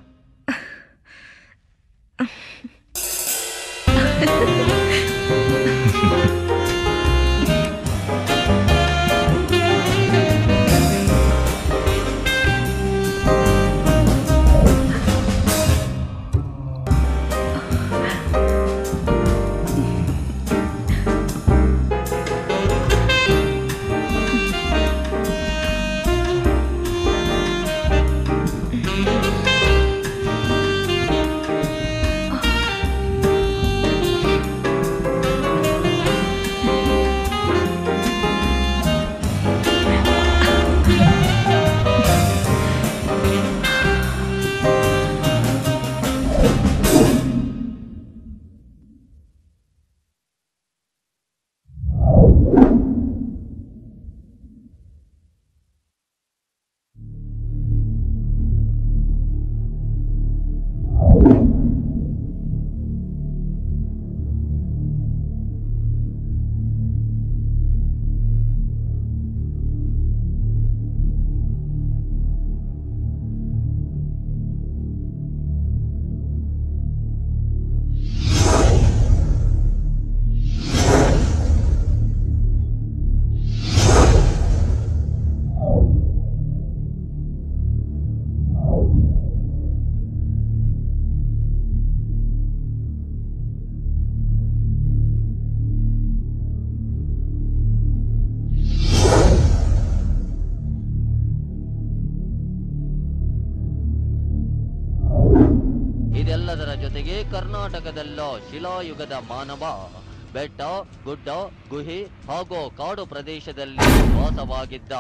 ಇದೆಲ್ಲದರ ಜೊತೆಗೆ ಕರ್ನಾಟಕದಲ್ಲೋ ಶಿಲಾಯುಗದ ಮಾನವ ಬೆಟ್ಟ ಗುಡ್ಡ ಗುಹೆ ಹಾಗೂ ಕಾಡು ಪ್ರದೇಶದಲ್ಲಿ ವಾಸವಾಗಿದ್ದ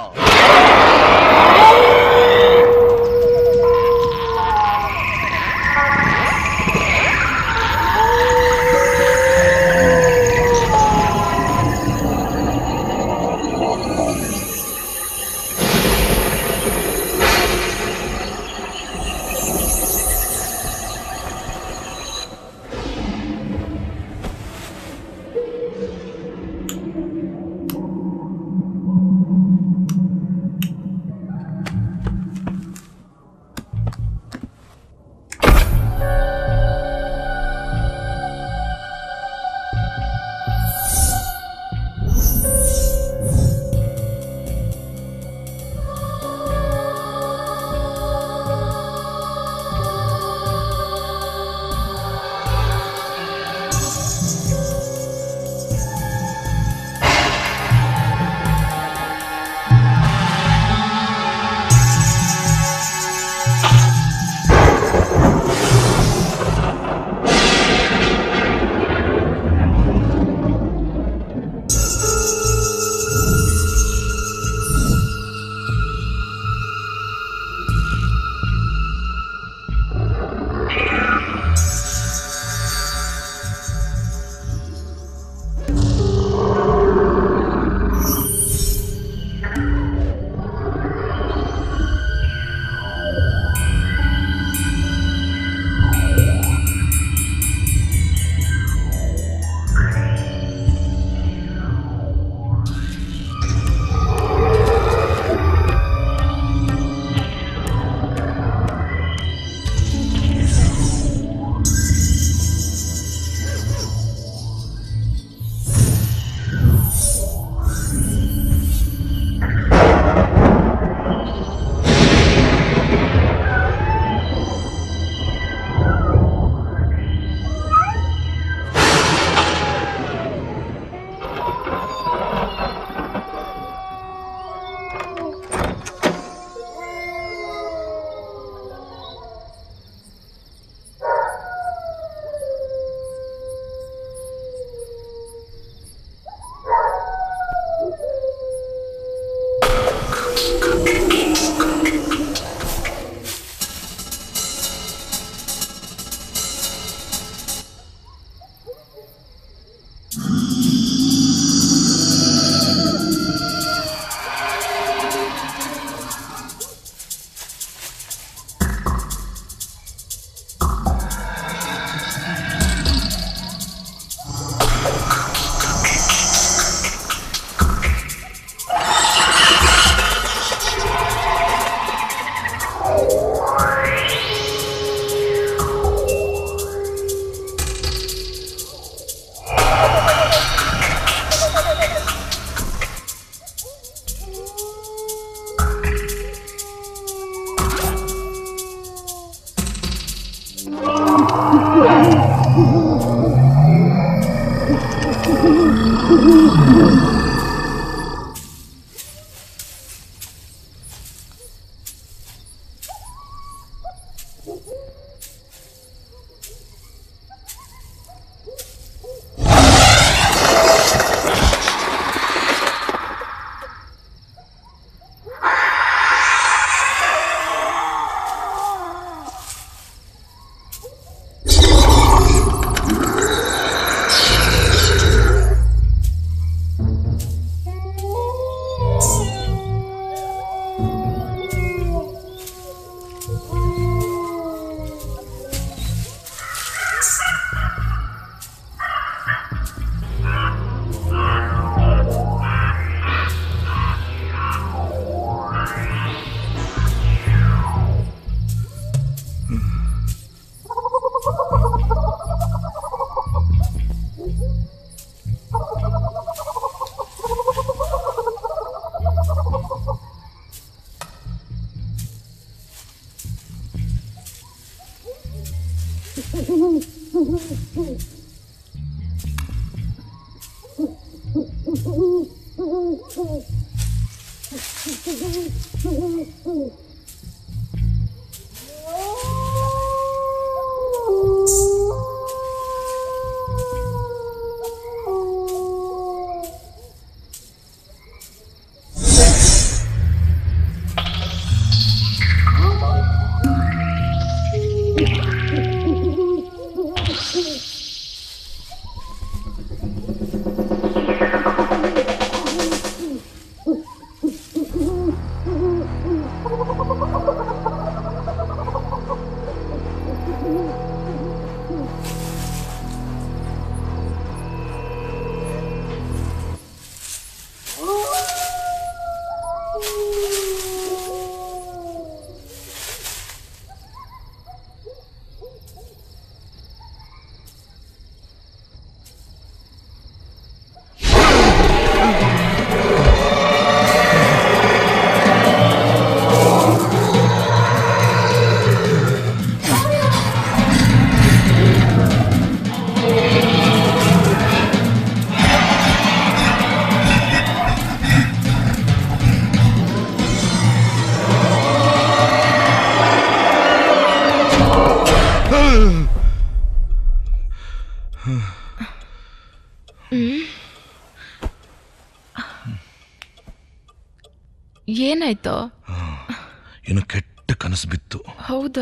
ಏನಾಯ್ತು ಏನು ಕೆಟ್ಟ ಕನಸು ಬಿತ್ತು ಹೌದಾ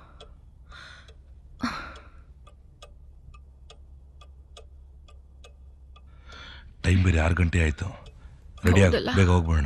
ಟೈಮ್ ಬೇರೆ ಆರು ಗಂಟೆ ಆಯ್ತು ರೆಡಿ ಆಗ ಹೌದಲ್ಲ? ಬೇಗ ಹೋಗ್ಬಿಡೋಣ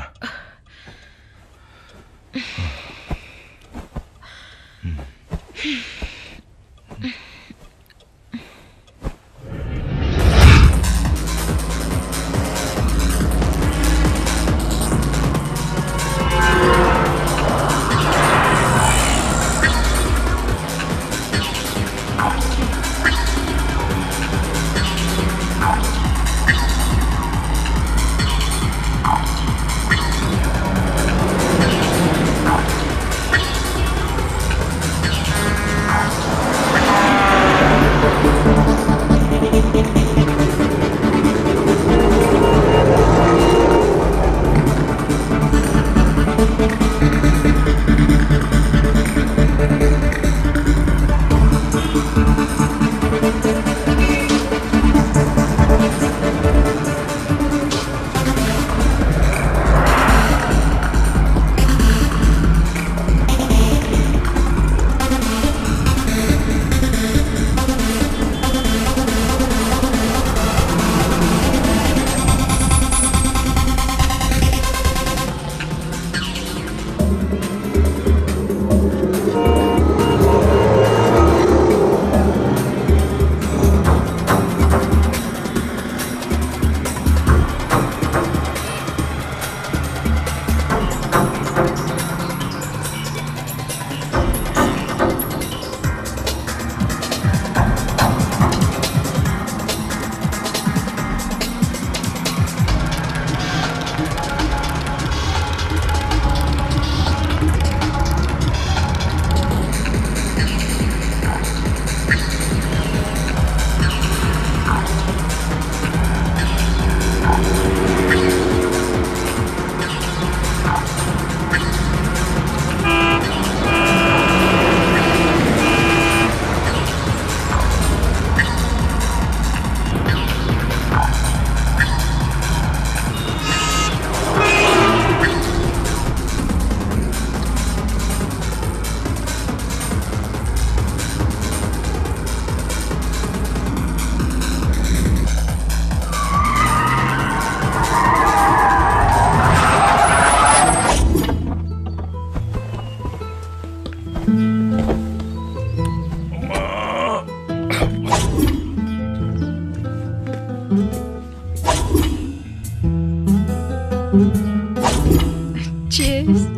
Cheers.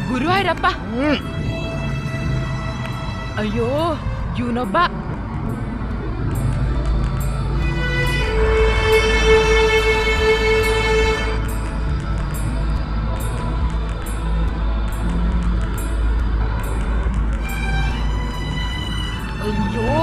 ಗುರುವಾಯ್ರಪ್ಪ ಅಯ್ಯೋ ಇವನೊಬ್ಬ ಅಯ್ಯೋ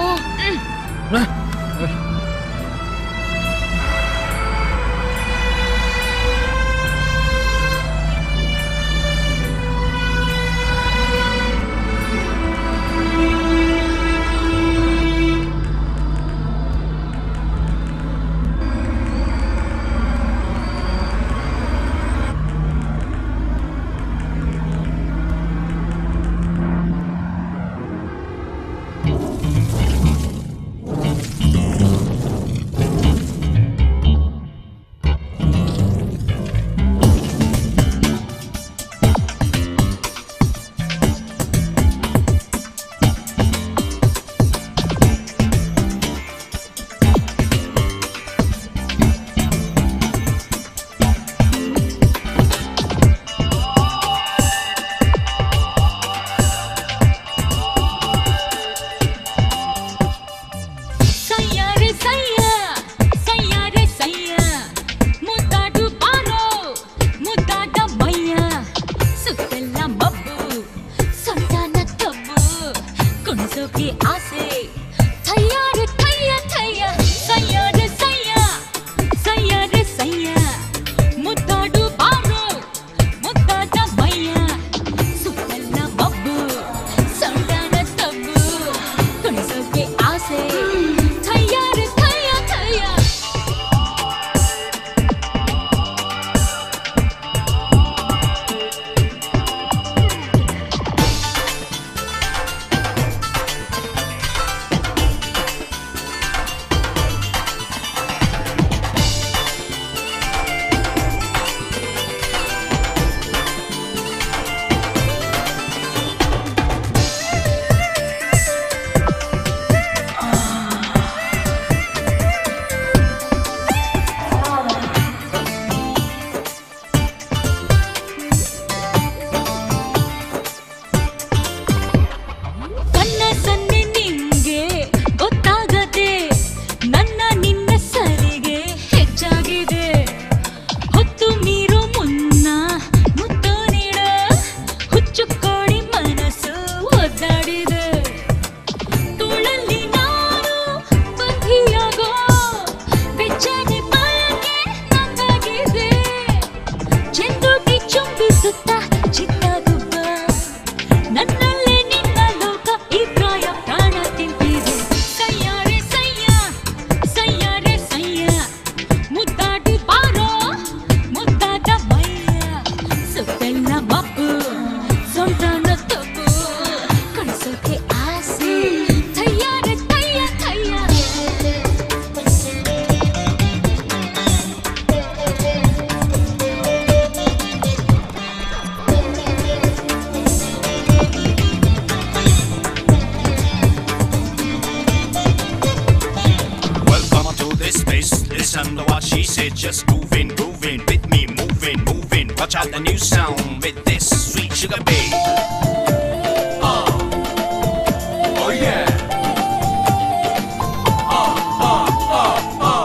ಸಯ್ಯಾರೆ ಸಯ್ಯ ಸಯ್ಯಾರೆ ಸಯ್ಯ ಮುದ್ದಾಡು ಬಾರೋ ಮುದ್ದಾದ ಮಯ್ಯ ಸುತ್ತೆಲ್ಲ ಮಬ್ಬು ಸೊಂಟನ ತಬ್ಬು ಕುಣಿಸೋಕೆ ಆಸೆ ಥಯ್ಯಾರೆ ಥಯ್ಯ ಥಯ್ಯ ಸಯ್ಯಾರೆ ಸಯ್ಯ ಸಯ್ಯಾರೆ ಸಯ್ಯ ಮುದ್ದಾಡು ಬಾರೋ ಮುದ್ದಾದ ಮಯ್ಯ ಸುತ್ತೆಲ್ಲ ಮಬ್ಬು ಸೊಂಟನ ತಬ್ಬು ಕುಣಿಸೋಕೆ ಆಸೆ ಥಯ್ಯಾರೆ ಥಯ್ಯ ಥಯ್ಯ ಕಣ್ಣ ಸನ್ನೆ ನಿಂಗೆ ಗೊತ್ತಾಗದೆ ನನ್ನ ನಿನ್ನ ಸರಿಗೆ ಹೆಚ್ಚಾಗಿದೆ ಹೊತ್ತು ಮೀರೋ ಮುನ್ನ ಮುತ್ತು ನೀಡ ಹುಚ್ಚು ಕೋಡಿ ಮನಸ್ಸು ಒದ್ದಾಡಿದೆ ತೋಳಲ್ಲಿ ನಾನು ಬಂಧಿಯಾಗೋ ಬೆಚ್ಚನೆ ಬಯಕೆ ನಂದಾಗಿದೆ ಚೆಂದುಟಿ ಚುಂಬಿಸುತ್ತ ಚಿತ್ತಾಗುಬ್ಬ ನನ್ನಲ್ಲೇ ನಿನ್ನ ಲೋಕ ಈ ಪ್ರಾಯ ಪ್ರಾಣ ತಿಂತಿದೆ ಸಯ್ಯಾರೆ ಸಯ್ಯ ಸಯ್ಯಾರೆ ಸಯ್ಯ ಮುದ್ದಾಡಿ ಬಾರೋ ಮುದ್ದಾದ ಮಯ್ಯ ಸುತ್ತೆಲ್ಲ ಮಬ್ಬು ಸೊಂಟನ ತಪ್ಪು ಕಳಿಸೋಕೆ ಆಸೆ ಥಯ್ಯಾರೆ ಥಯ್ಯ ಥಯ್ಯ Welcome to this space. Listen to what she said. Just moving, grooving with me, moving, moving. Watch out the new sound with this sweet sugar babe. Uh. Oh yeah. Uh, uh, uh, uh.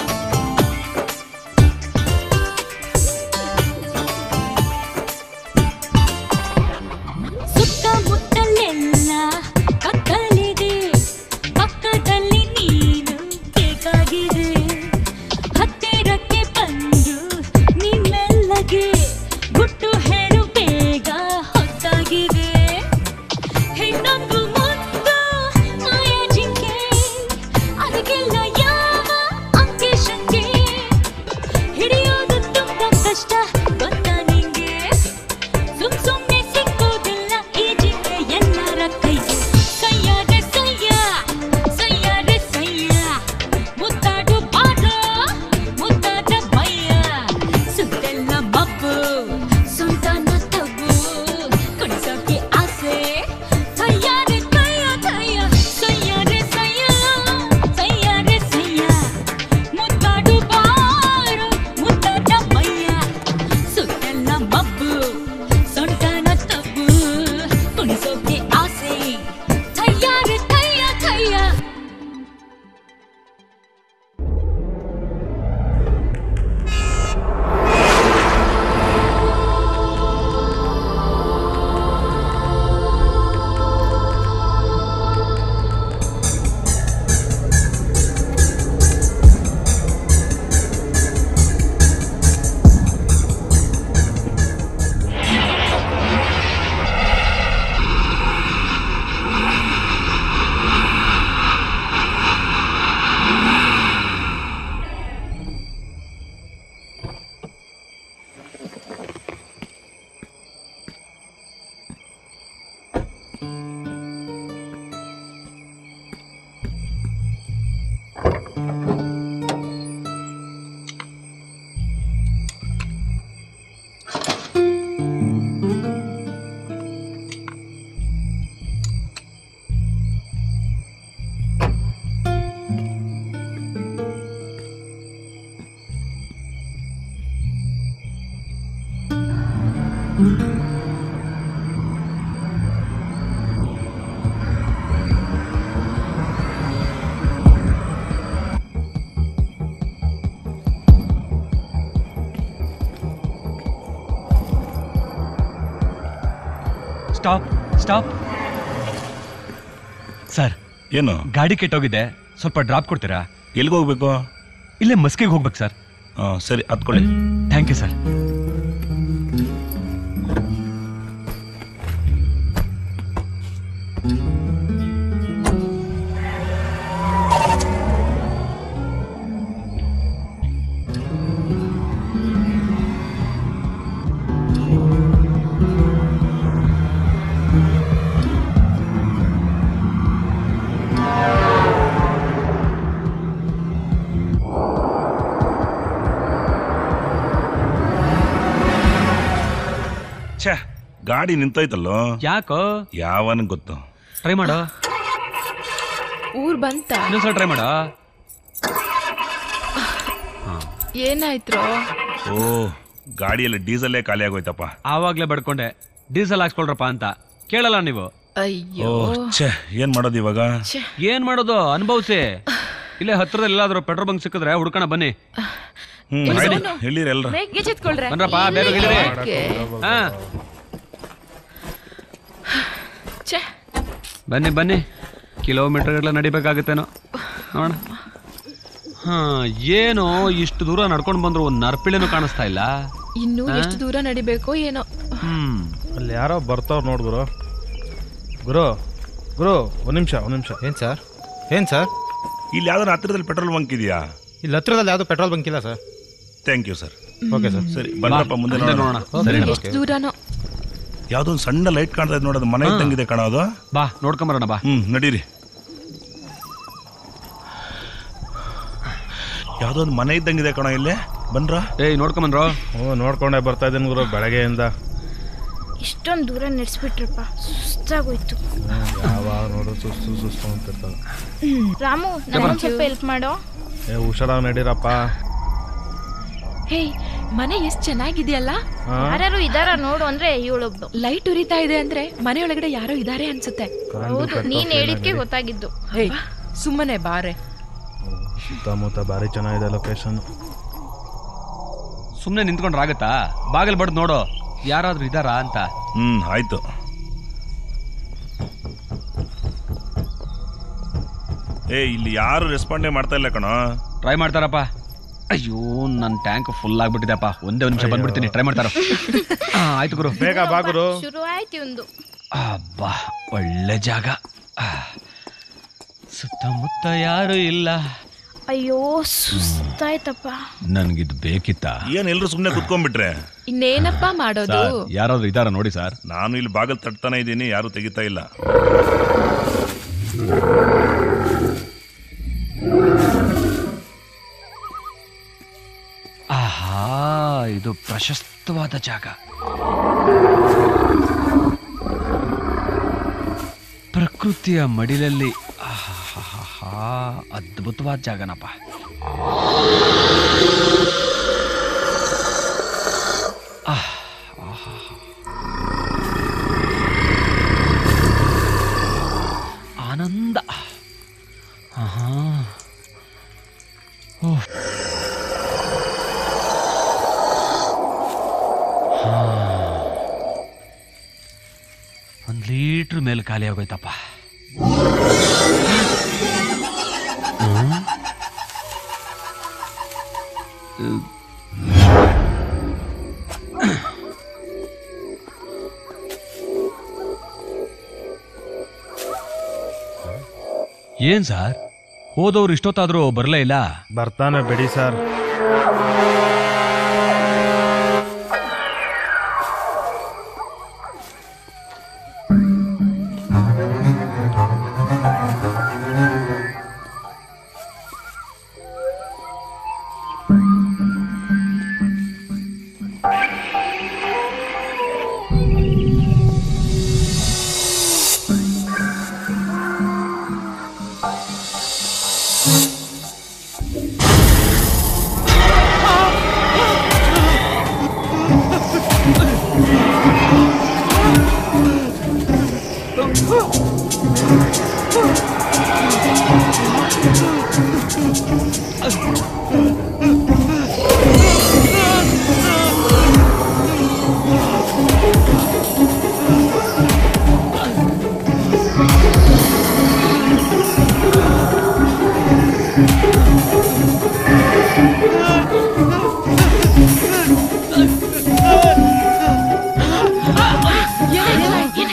ಸುತ್ತಮುತ್ತಲೆಲ್ಲ ಕತ್ತಲಿದೆ ಪಕ್ಕದಲ್ಲಿ ನೀನು ಬೇಕಾಗಿದೆ ಹತ್ತಿರಕ್ಕೆ ಬಂದು ನಿನ್ನೆಲ್ಲಗೆ ಗುಟ್ಟು ಹೇರು ಬೇಗ ಹೊತ್ತಾಗಿದೆ stop stop sir ಏನು ಗಾಡಿ ಕೆಟ್ಟೋಗಿದೆ ಸ್ವಲ್ಪ ಡ್ರಾಪ್ ಕೊಡ್ತೀರಾ ಎಲ್ಲಿಗೆ ಹೋಗ್ಬೇಕು ಇಲ್ಲೇ ಮಸ್ಕಿಗೆ ಹೋಗ್ಬೇಕು ಸರ್ ಹಾಂ ಸರಿ ಹತ್ಕೊಳ್ಳಿ ಥ್ಯಾಂಕ್ ಯು ಸರ್ ಛೇ ಗಾಡಿ ನಿಂತೋಯ್ತಲ್ಲೋ ಯಾಕೋ ಯಾವನ್ ಗೊತ್ತು ಟ್ರೈ ಮಾಡೋ ಊರ್ ಬಂತ ಇನ್ನೊಂದ್ಸಲ ಟ್ರೈ ಮಾಡೋ ಏನಾಯ್ತ್ರೋ ಓ ಗಾಡಿಯಲ್ಲಿ ಡೀಸೆಲ್ಲೇ ಖಾಲಿ ಆಗೋಯ್ತಪ್ಪ ಆವಾಗ್ಲೇ ಬಡ್ಕೊಂಡೆ ಡೀಸೆಲ್ ಹಾಕ್ಸ್ಕೊಳ್ರಪ್ಪ ಅಂತ ಕೇಳಲ್ಲ ನೀವು ಓ ಅಯ್ಯೋ ಛೇ ಏನ್ ಮಾಡೋದು ಇವಾಗ ಏನ್ ಮಾಡೋದು ಅನುಭವಿಸಿ ಇಲ್ಲೇ ಹತ್ರದಲ್ಲಿ ಎಲ್ಲಾದ್ರೂ ಪೆಟ್ರೋಲ್ ಬಂಕ್ ಸಿಕ್ಕಿದ್ರೆ ಹುಡ್ಕೋಣ ಬನ್ನಿ ಹ್ಮ್ ಏ, ಗಾಡಿ ಸೋನು. ಎಲ್ಲಿರಿ ಎಲ್ರ ಬೇಗ ಚಿತ್ಕೊಳ್ರೆ ಬನ್ರಪ್ಪ ಬೇಗ ಇಳಿರಿ ಹಾ ಛೆ ಬನ್ನಿ ಬನ್ನಿ ಕಿಲೋಮೀಟರ್ಗಳೆಲ್ಲ ನಡಿಬೇಕಾಗುತ್ತೇನೋ ನೋಡ ಹಾ ಏನು ಇಷ್ಟು ದೂರ ನಡ್ಕೊಂಡು ಬಂದ್ರು ಒಂದು ನರ್ಪಿಳೆನೂ ಕಾಣಿಸ್ತಾ ಇಲ್ಲ ಇನ್ನೂ ಆ? ಎಷ್ಟು ದೂರ ನಡಿಬೇಕೋ ಏನೋ ಹ್ಮ್ ಅಲ್ಲಿ ಯಾರೋ ಬರ್ತಾವ್ ನೋಡ್ ಗುರು ಗುರು ಗುರು ಒಂದ್ ನಿಮಿಷ ಒಂದ್ ನಿಮಿಷ ಏನ್ ಸರ್ ಏನ್ ಸರ್ ಇಲ್ಲಿ ಯಾವ್ದಾರ ಹತ್ತಿರದಲ್ಲಿ ಪೆಟ್ರೋಲ್ ಬಂಕ್ ಇದೆಯಾ ಇಲ್ಲಿ ಹತ್ರದಲ್ಲಿ ಯಾವ್ದು ಪೆಟ್ರೋಲ್ ಬಂಕ್ ಇಲ್ಲ sir thank you sir okay sir ಸರಿ ಬನ್ನಪ್ಪ ಮುಂದೆ ಮುಂದೆ ನೋಡೋಣ ನೋಡೋಣ ಸರಿ ಎಷ್ಟು ದೂರನೋ ಯಾವ್ದೋ ಒಂದು ಸಣ್ಣ ಲೈಟ್ ಕಾಣ್ತಾ ಇದೆ ನೋಡೋದು ಮನೆ ಇದ್ದಂಗಿದೆ ಕಾಣೋದು ಬಾ ನೋಡ್ಕೊಂಬರೋಣ ಬಾ ಹ್ಮ್ ನಡೀರಿ ಯಾವ್ದೋ ಒಂದು ಮನೆ ಇದ್ದಂಗಿದೆ ಕಣ ಇಲ್ಲಿ ಬನ್ರ ಏಯ್ ನೋಡ್ಕೊಂಬಂದ್ರು ಓ ನೋಡ್ಕೊಂಡೆ ಬರ್ತಾ ಇದ್ದೀನಿ ಗುರು ಬೆಳಗ್ಗೆಯಿಂದ ಇಷ್ಟೊಂದು ದೂರ ನಡೆಸ್ಬಿಟ್ರಪ್ಪ ಸುಸ್ತಾಗೋಯ್ತು ಯಾವಾಗ ನೋಡು ಸುಸ್ತು ಸುಸ್ತು ಅಂತಿರ್ತಾವೆ ರಾಮು ನಮ್ಮೊಂದು ಸ್ವಲ್ಪ ಹೆಲ್ಪ್ ಮಾಡೋ ಏ ಹುಷಾರಾಗಿ ನಡೀರಪ್ಪ ಹೇ ಮನೆ ಎಷ್ಟ್ ಚೆನ್ನಾಗಿದೆಯಲ್ಲ ಹಾ ಯಾರು ಇದಾರ ನೋಡು ಅಂದ್ರೆ ಇವಳೊಬ್ಳು ಲೈಟ್ ಉರಿತಾ ಇದೆ ಅಂದ್ರೆ ಮನೆಯೊಳಗಡೆ ಯಾರೋ ಇದಾರೆ ಅನ್ಸುತ್ತೆ ಹೌದು ನೀನ್ ಹೇಳಿದ್ಕೆ ಗೊತ್ತಾಗಿದ್ದು ಹೇ ಸುಮ್ಮನೆ ಬಾರೆ ಸುತ್ತಮುತ್ತ ಭಾರಿ ಚೆನ್ನಾಗಿದೆ ಲೊಕೇಶನ್ ಸುಮ್ಮನೆ ನಿಂತ್ಕೊಂಡ್ರೆ ಆಗತ್ತಾ ಬಾಗಿಲು ಬಡ್ದು ನೋಡು ಯಾರಾದ್ರೂ ಇದಾರಾ ಅಂತ ಹ್ಮ್ ಆಯ್ತು ಏ ಇಲ್ಲಿ ಯಾರು ರೆಸ್ಪಾಂಡೇ ಮಾಡ್ತಾ ಇಲ್ಲ ಕಣ ಟ್ರೈ ಮಾಡ್ತಾರಪ್ಪ ಅಯ್ಯೋ ನನ್ನ ಟ್ಯಾಂಕ್ ಫುಲ್ ಆಗ್ಬಿಟ್ಟಿದೆಪ್ಪ ಒಂದೇ ಒಂದು ನಿಮಿಷ ಬಂದ್ಬಿಡ್ತೀನಿ ಟ್ರೈ ಮಾಡ್ತಾರ ಆ, ಆಯ್ತು ಗುರು ಬೇಗ ಬಾ ಗುರು ಶುರು ಆಯ್ತು ಒಂದು ಅಬ್ಬಾ ಒಳ್ಳೆ ಜಾಗ ಆ, ಸುತ್ತಮುತ್ತ ಯಾರು ಇಲ್ಲ ಅಯ್ಯೋ ಸುಸ್ತಾಯ್ತಪ್ಪ ನನ್ಗಿದು ಬೇಕಿತ್ತ ಏನ್ ಎಲ್ರು ಸುಮ್ನೆ ಕುತ್ಕೊಂಡ್ಬಿಟ್ರೆ ಇನ್ನೇನಪ್ಪ ಮಾಡೋದು ಸರ್ ಯಾರಾದ್ರೂ ಇದಾರ ನೋಡಿ ಸರ್ ನಾನು ಇಲ್ಲಿ ಬಾಗಲ್ ತಟ್ತಾನೆ ಇದ್ದೀನಿ ಯಾರು ತೆಗಿತಾ ಇಲ್ಲ ಆಹಾ ಇದು ಪ್ರಶಸ್ತವಾದ ಜಾಗ ಪ್ರಕೃತಿಯ ಮಡಿಲಲ್ಲಿ ಆಹಾಹಾಹಾ, ಅದ್ಭುತವಾದ ಜಾಗನಪ್ಪ ಆಹ್, ಆಹಾಹಾ. ಆನಂದ ಆಹಾ ಓಹ್ ಒಂದು ಲೀಟ್ರ್ ಮೇಲೆ ಖಾಲಿ ಆಗೋಯ್ತಪ್ಪ ಹ್ಮ್? ಹ್ಮ್. ಏನ್ ಸರ್ ಹೋದವ್ರು ಇಷ್ಟೊತ್ತಾದ್ರೂ ಬರಲೇ ಇಲ್ಲ ಬರ್ತಾನೆ ಬಿಡಿ ಸರ್ ಆ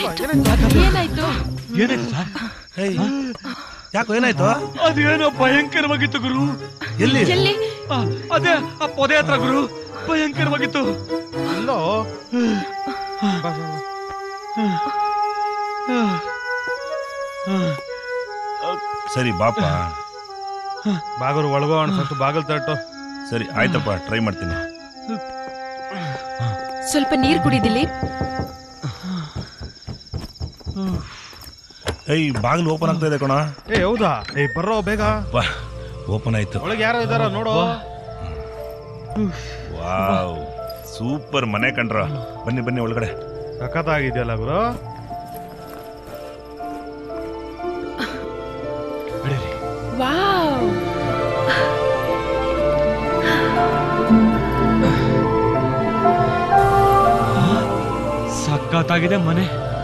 ಏನಾಯ್ತು ಏನಾಯ್ತು ಸರ್ ಏಯ್, ಯಾಕೋ ಏನಾಯ್ತು ಅದೇನೋ ಭಯಂಕರವಾಗಿತ್ತು ಗುರು ಎಲ್ಲಿ ಎಲ್ಲಿ ಆ, ಅದೇ ಆ ಪೊದೆ ಹತ್ರ ಗುರು ಭಯಂಕರವಾಗಿತ್ತು ಇಲ್ಲೋ ಸರಿ ಬಾಪ ಬಾಗರು ಒಳಗೋಣ ಫಸ್ಟ್ ಬಾಗಲ್ ತಟ್ಟು ಸರಿ ಆಯ್ತಪ್ಪ ಟ್ರೈ ಮಾಡ್ತೀನಿ ಸ್ವಲ್ಪ ನೀರ್ ಕುಡಿದಿಲ್ಲಿ ಏಯ್ ಬಾಗಿಲು ಓಪನ್ ಆಗ್ತಾ ಇದೆ ಕಣ ಏ ಹೌದಾ ಏ ಬರ್ರೋ ಬೇಗ ಬಾ ಓಪನ್ ಆಯ್ತು ಒಳಗೆ ಯಾರೋ ಇದಾರ ನೋಡು ವಾವ್ ಸೂಪರ್ ಮನೆ ಕಂಡ್ರ ಬನ್ನಿ ಬನ್ನಿ ಒಳಗಡೆ ಸಖತ್ತಾಗಿದೆಯಲ್ಲ ಗುರು ವಾವ್ ಸಖತ್ತಾಗಿದೆ ಮನೆ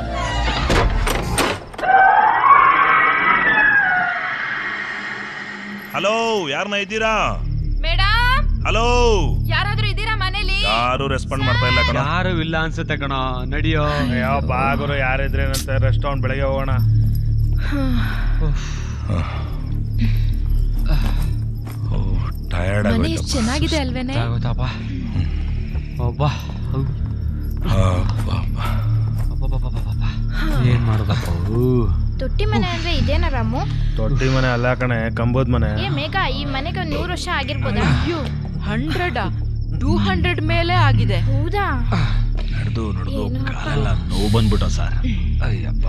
ಹಲೋ ಯಾರನ್ನ ಇದ್ದೀರಾ ಮೇಡಮ್ ಹಲೋ ಯಾರಾದ್ರೂ ಇದ್ದೀರಾ ಮನೇಲಿ ಯಾರು ರೆಸ್ಪಾಂಡ್ ಮಾಡ್ತಾ ಇಲ್ಲ ಕಣ ಯಾರು ಇಲ್ಲ ಅನ್ಸುತ್ತೆ ಕಣ ನಡಿಯೋ ಯಾವ ಬಾಗರು ಯಾರಿದ್ರೇನಂತೆ ರೆಸ್ಟೋರೆಂಟ್ ಬೆಳಗ್ಗೆ ಹೋಗೋಣ ಟಯರ್ಡ್ ಮನೆ ಎಷ್ಟ್ ಚೆನ್ನಾಗಿದೆ ಅಲ್ವೇನೆ ಗೊತ್ತಪ್ಪ ಒಬ್ಬ ಏನ್ ಮಾಡೋದಪ್ಪ ತೊಟ್ಟಿ ಮನೆ ಅಂದ್ರೆ ಇದೇನ ರಾಮು ತೊಟ್ಟಿ ಮನೆ ಅಲ್ಲ ಕಣೆ ಕಂಬದ ಮನೆ ಏ ಮೇಘ ಈ ಮನೆಗೆ ಒಂದ್ ನೂರು ವರ್ಷ ಆಗಿರ್ಬೋದಾ ಅಯ್ಯೋ ಹಂಡ್ರೆಡ್ ಟೂ ಹಂಡ್ರೆಡ್ ಮೇಲೆ ಆಗಿದೆ ಹೌದಾ ನಡೆದು ನಡೆದು ಕಾಲೆಲ್ಲ ನೋವು ಬಂದ್ಬಿಟ್ಟ ಸರ್ ಅಯ್ಯಪ್ಪ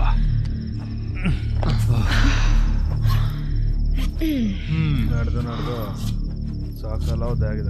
ನಡೆದು ನಡೆದು ಸಾಕಲ್ಲ ಆಗಿದೆ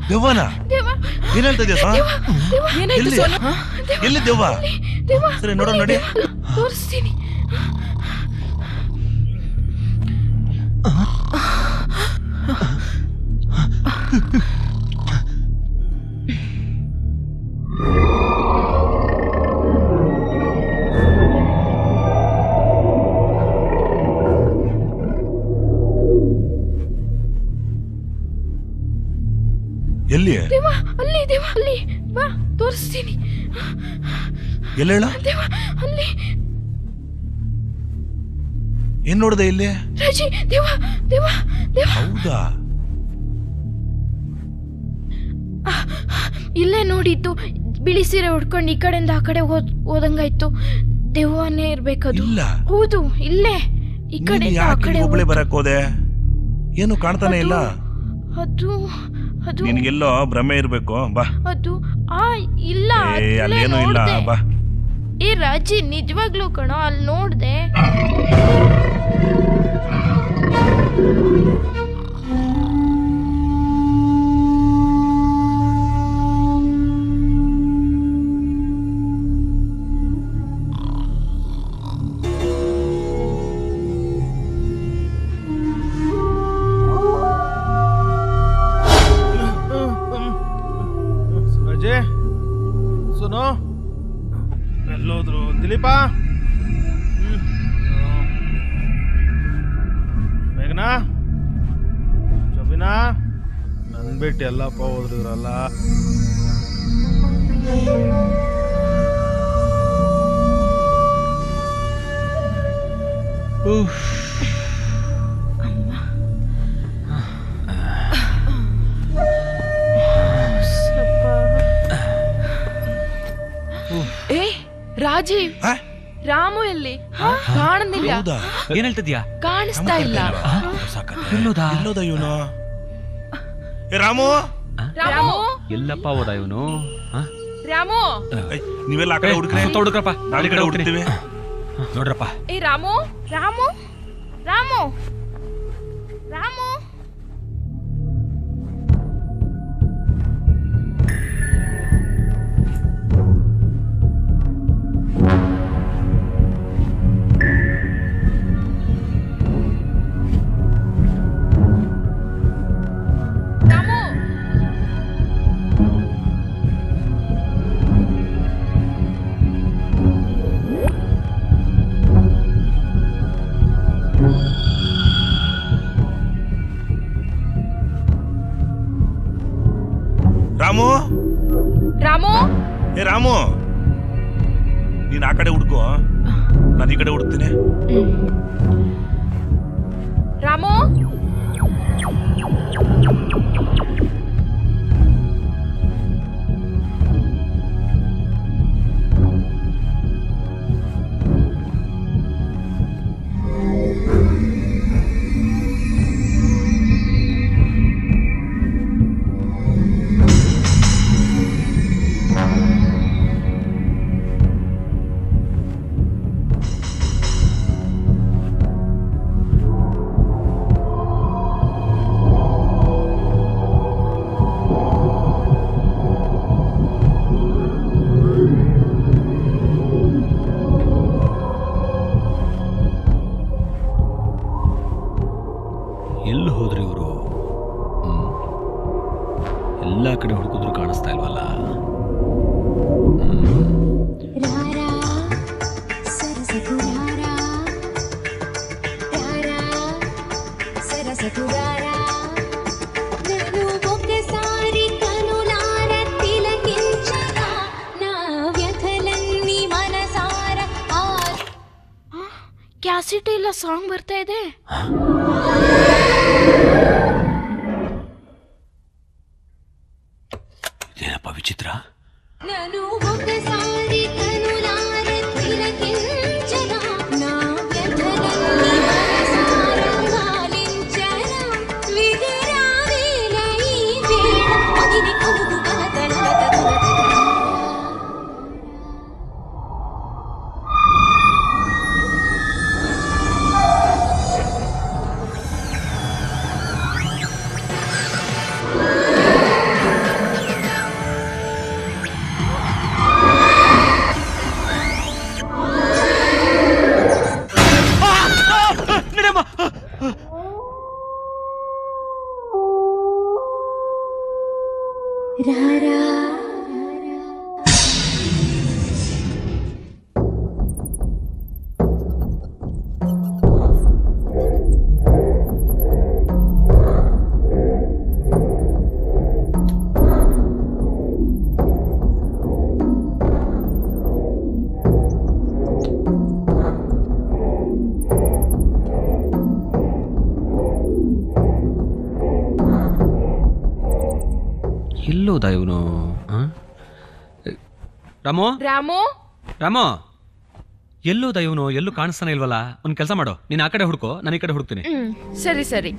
ದೆವ್ವನ ದೇವ ಏನ್ ಹೇಳ್ತಾ ಇದೆಯಾ ಏನಾಯ್ತು ಎಲ್ಲಿ? ಸೋನು ಎಲ್ಲಿ ದೆವ್ವ ದೇವ ಸರಿ ನೋಡೋಣ ನೋಡಿ ತೋರಿಸ್ತೀನಿ ಎಲ್ಲಿ ದೇವ ಅಲ್ಲಿ ದೇವ ಅಲ್ಲಿ ಬಾ ತೋರಿಸ್ತೀನಿ ಎಲ್ಲ ಹೇಳ ದೇವ ಅಲ್ಲಿ ಏನ್ ನೋಡ್ದೆ ಇಲ್ಲಿ ರಾಜಿ ದೇವ ದೇವ ದೇವ ಹೌದಾ ಇಲ್ಲೇ ನೋಡಿದ್ದು ಬಿಳಿ ಸೀರೆ ಉಟ್ಕೊಂಡು ಈ ಕಡೆಯಿಂದ ಆ ಕಡೆ ಹೋದ್ ಹೋದಂಗಾಯ್ತು ದೆವ್ವನೇ ಇರ್ಬೇಕದು ಇಲ್ಲ. ಹೌದು ಇಲ್ಲೇ ಈ ನೀನ್ ಕಡೆಯಿಂದ ಆ ಯಾಕೆ ಕಡೆ ಒಬ್ಬಳೆ ಹೋದ್- ಬರಕ್ ಹೋದೆ ಏನು ಕಾಣ್ತಾನೆ ಇಲ್ಲ ಅದು ಅದು ನಿನಗೆಲ್ಲೋ ಭ್ರಮೆ ಇರ್ಬೇಕು ಬಾ ಅದು ಆ ಇಲ್ಲ ಏ ಅಲ್ಲೇ ಅಲ್ಲೇನು ಇಲ್ಲ ನೋಡ್ದೆ. ಬಾ ಏ ರಾಜಿ ನಿಜವಾಗ್ಲೂ ಕಣೋ ಅಲ್ಲಿ ನೋಡ್ದೆ ಸುರಾಜೆ ಸುನು ಎಲ್ಲೋದ್ರು ದಿಲೀಪ ಹ್ಮ್. ಮೇಘನಾ ಜಬಿನಾ ನನ್ ಬಿಟ್ಟು ಎಲ್ಲಪ್ಪ ಹೋದ್ರು ಇವ್ರಲ್ಲ ಏ ರಾಜೀವ್ ರಾಮು ಎಲ್ಲಿ ಕಾಣುന്നിಲ್ಲ ಹೌದಾ ಏನ್ ಹೇಳ್ತಿದ್ಯಾ ಕಾಣಿಸ್ತಾ ಇಲ್ಲ ಎಲ್ಲೋದಾ ಎಲ್ಲೋದ ಇವನು ಏ ರಾಮು ರಾಮು ಎಲ್ಲಪ್ಪ ಹೋದ ಇವನು ರಾಮು ಏಯ್, ನೀವೆಲ್ಲ ಆ ಕಡೆ ಹುಡುಕ್ರೆ ಹುಡುಕ್ರಪ್ಪ ನಾಳೆ ಕಡೆ ಹುಡುಕ್ತೀವಿ ನೋಡ್ರಪ್ಪ ಏ ರಾಮು ರಾಮು ರಾಮು ರಾಮು ರಾಮು ರಾಮು ರಾಮು ಏ ರಾಮು ನೀನ್ ಆ ಕಡೆ ಹುಡುಕು ನಾನು ಈ ಕಡೆ ಹುಡುಕ್ತೀನಿ ರಾಮು ಎಲ್ಲಿ ಹೋದ್ರಿ ಇವರು ಎಲ್ಲ ಕಡೆ ಹುಡುಕಿದ್ರು ಕಾಣಿಸ್ತಾ ಇಲ್ವಲ್ಲ నేను ఒకసారి కనులార తిలకించగా నా వ్యథలన్నీ మనసార ఆ ಕ್ಯಾಸಿಟಿ ಇಲ್ಲ ಸಾಂಗ್ ಬರ್ತಾ ಇದೆ ಏನಪ್ಪ ವಿಚಿತ್ರ నను ఒకసారి కనులార తిలకించగా నా వ్యథలన్నీ మనసార గాలించగా విధిరావేల ఈ వేళ అగిని కలుగు కలతలత ಎಲ್ಲೋದ ಇವನು ರಾಮು ರಾಮು ರಾಮು ಎಲ್ಲೋದ ಇವನು ಎಲ್ಲೂ ಕಾಣಿಸ್ತಾನೆ ಇಲ್ವಲ್ಲ ಒಂದು ಕೆಲಸ ಮಾಡು ನೀನು ಆ ಕಡೆ ಹುಡ್ಕೋ ನಾನು ಈ ಕಡೆ ಹುಡುಕ್ತೀನಿ ಹ್ಮ್ ಸರಿ ಸರಿ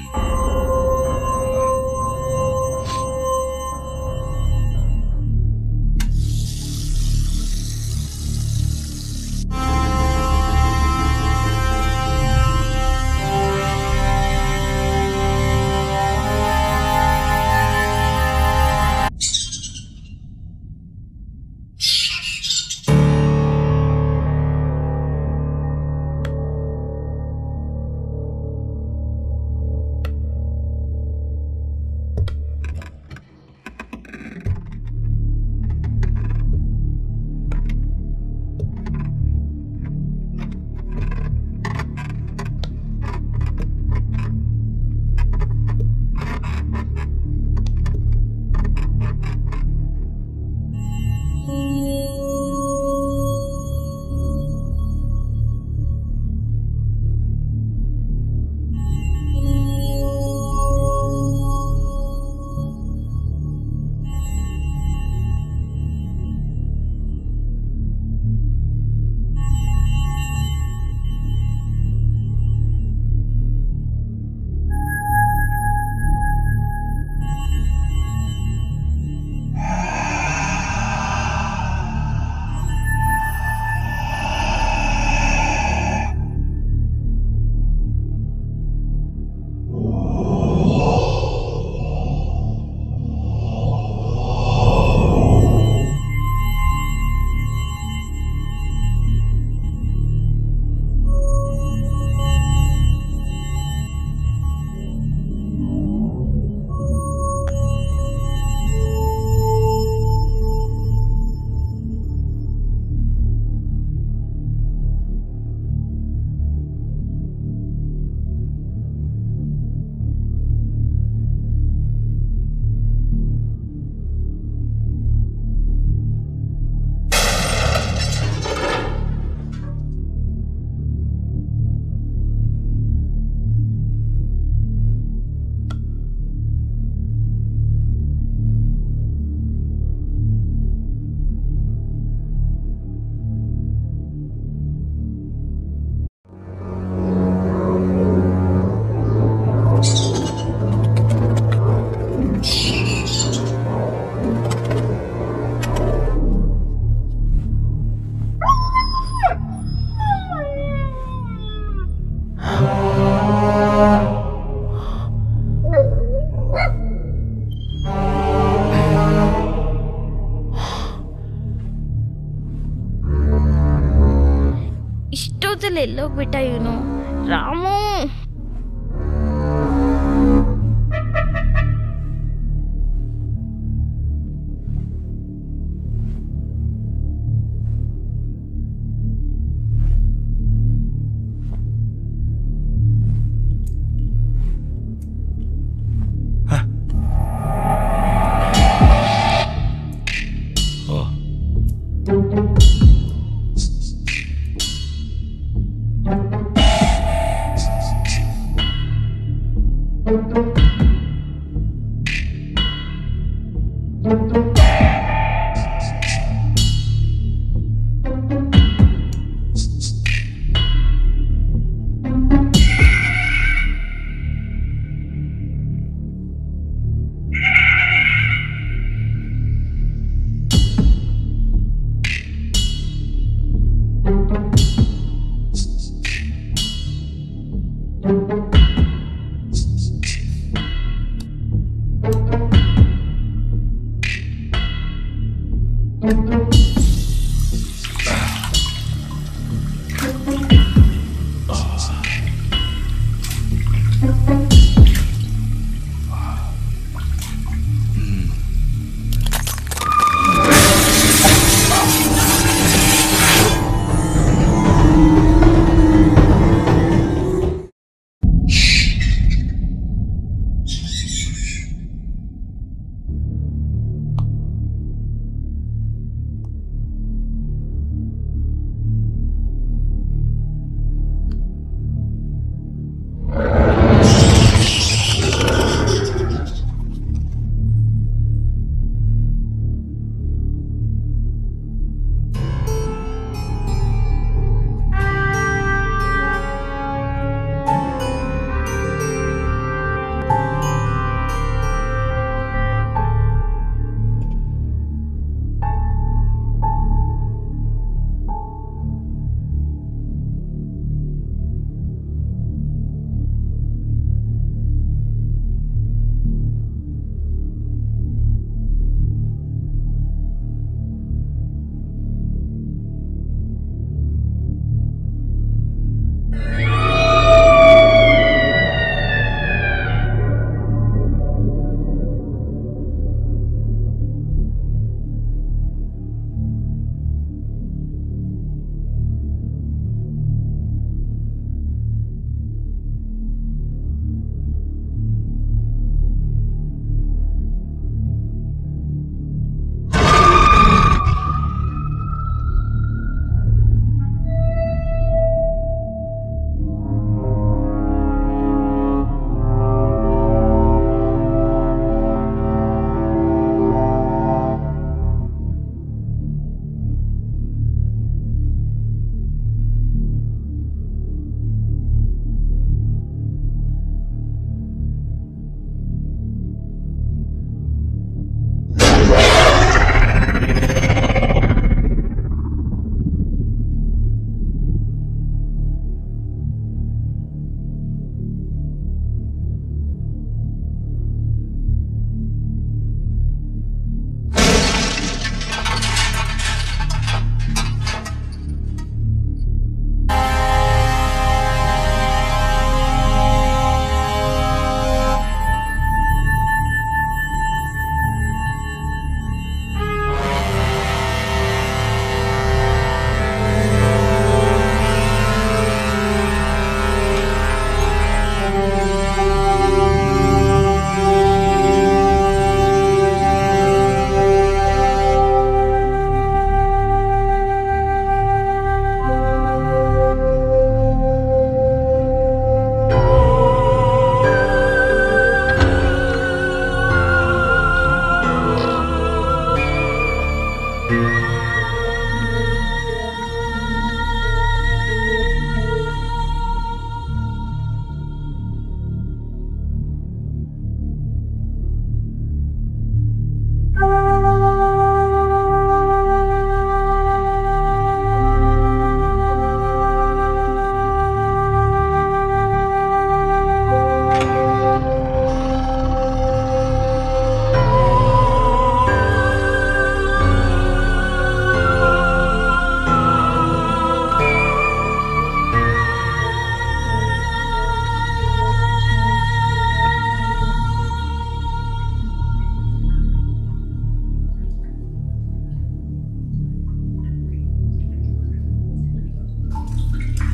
ಇಷ್ಟೊತ್ತಲ್ಲಿ ಎಲ್ಲೋಗ್ಬಿಟ್ಟ ಇವನು ರಾಮು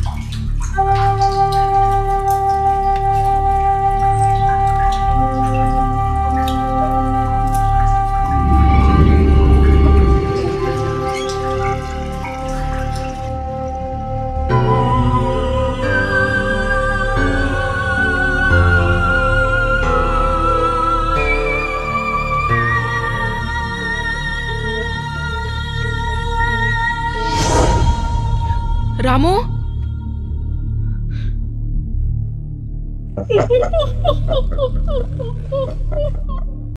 ರಾಮು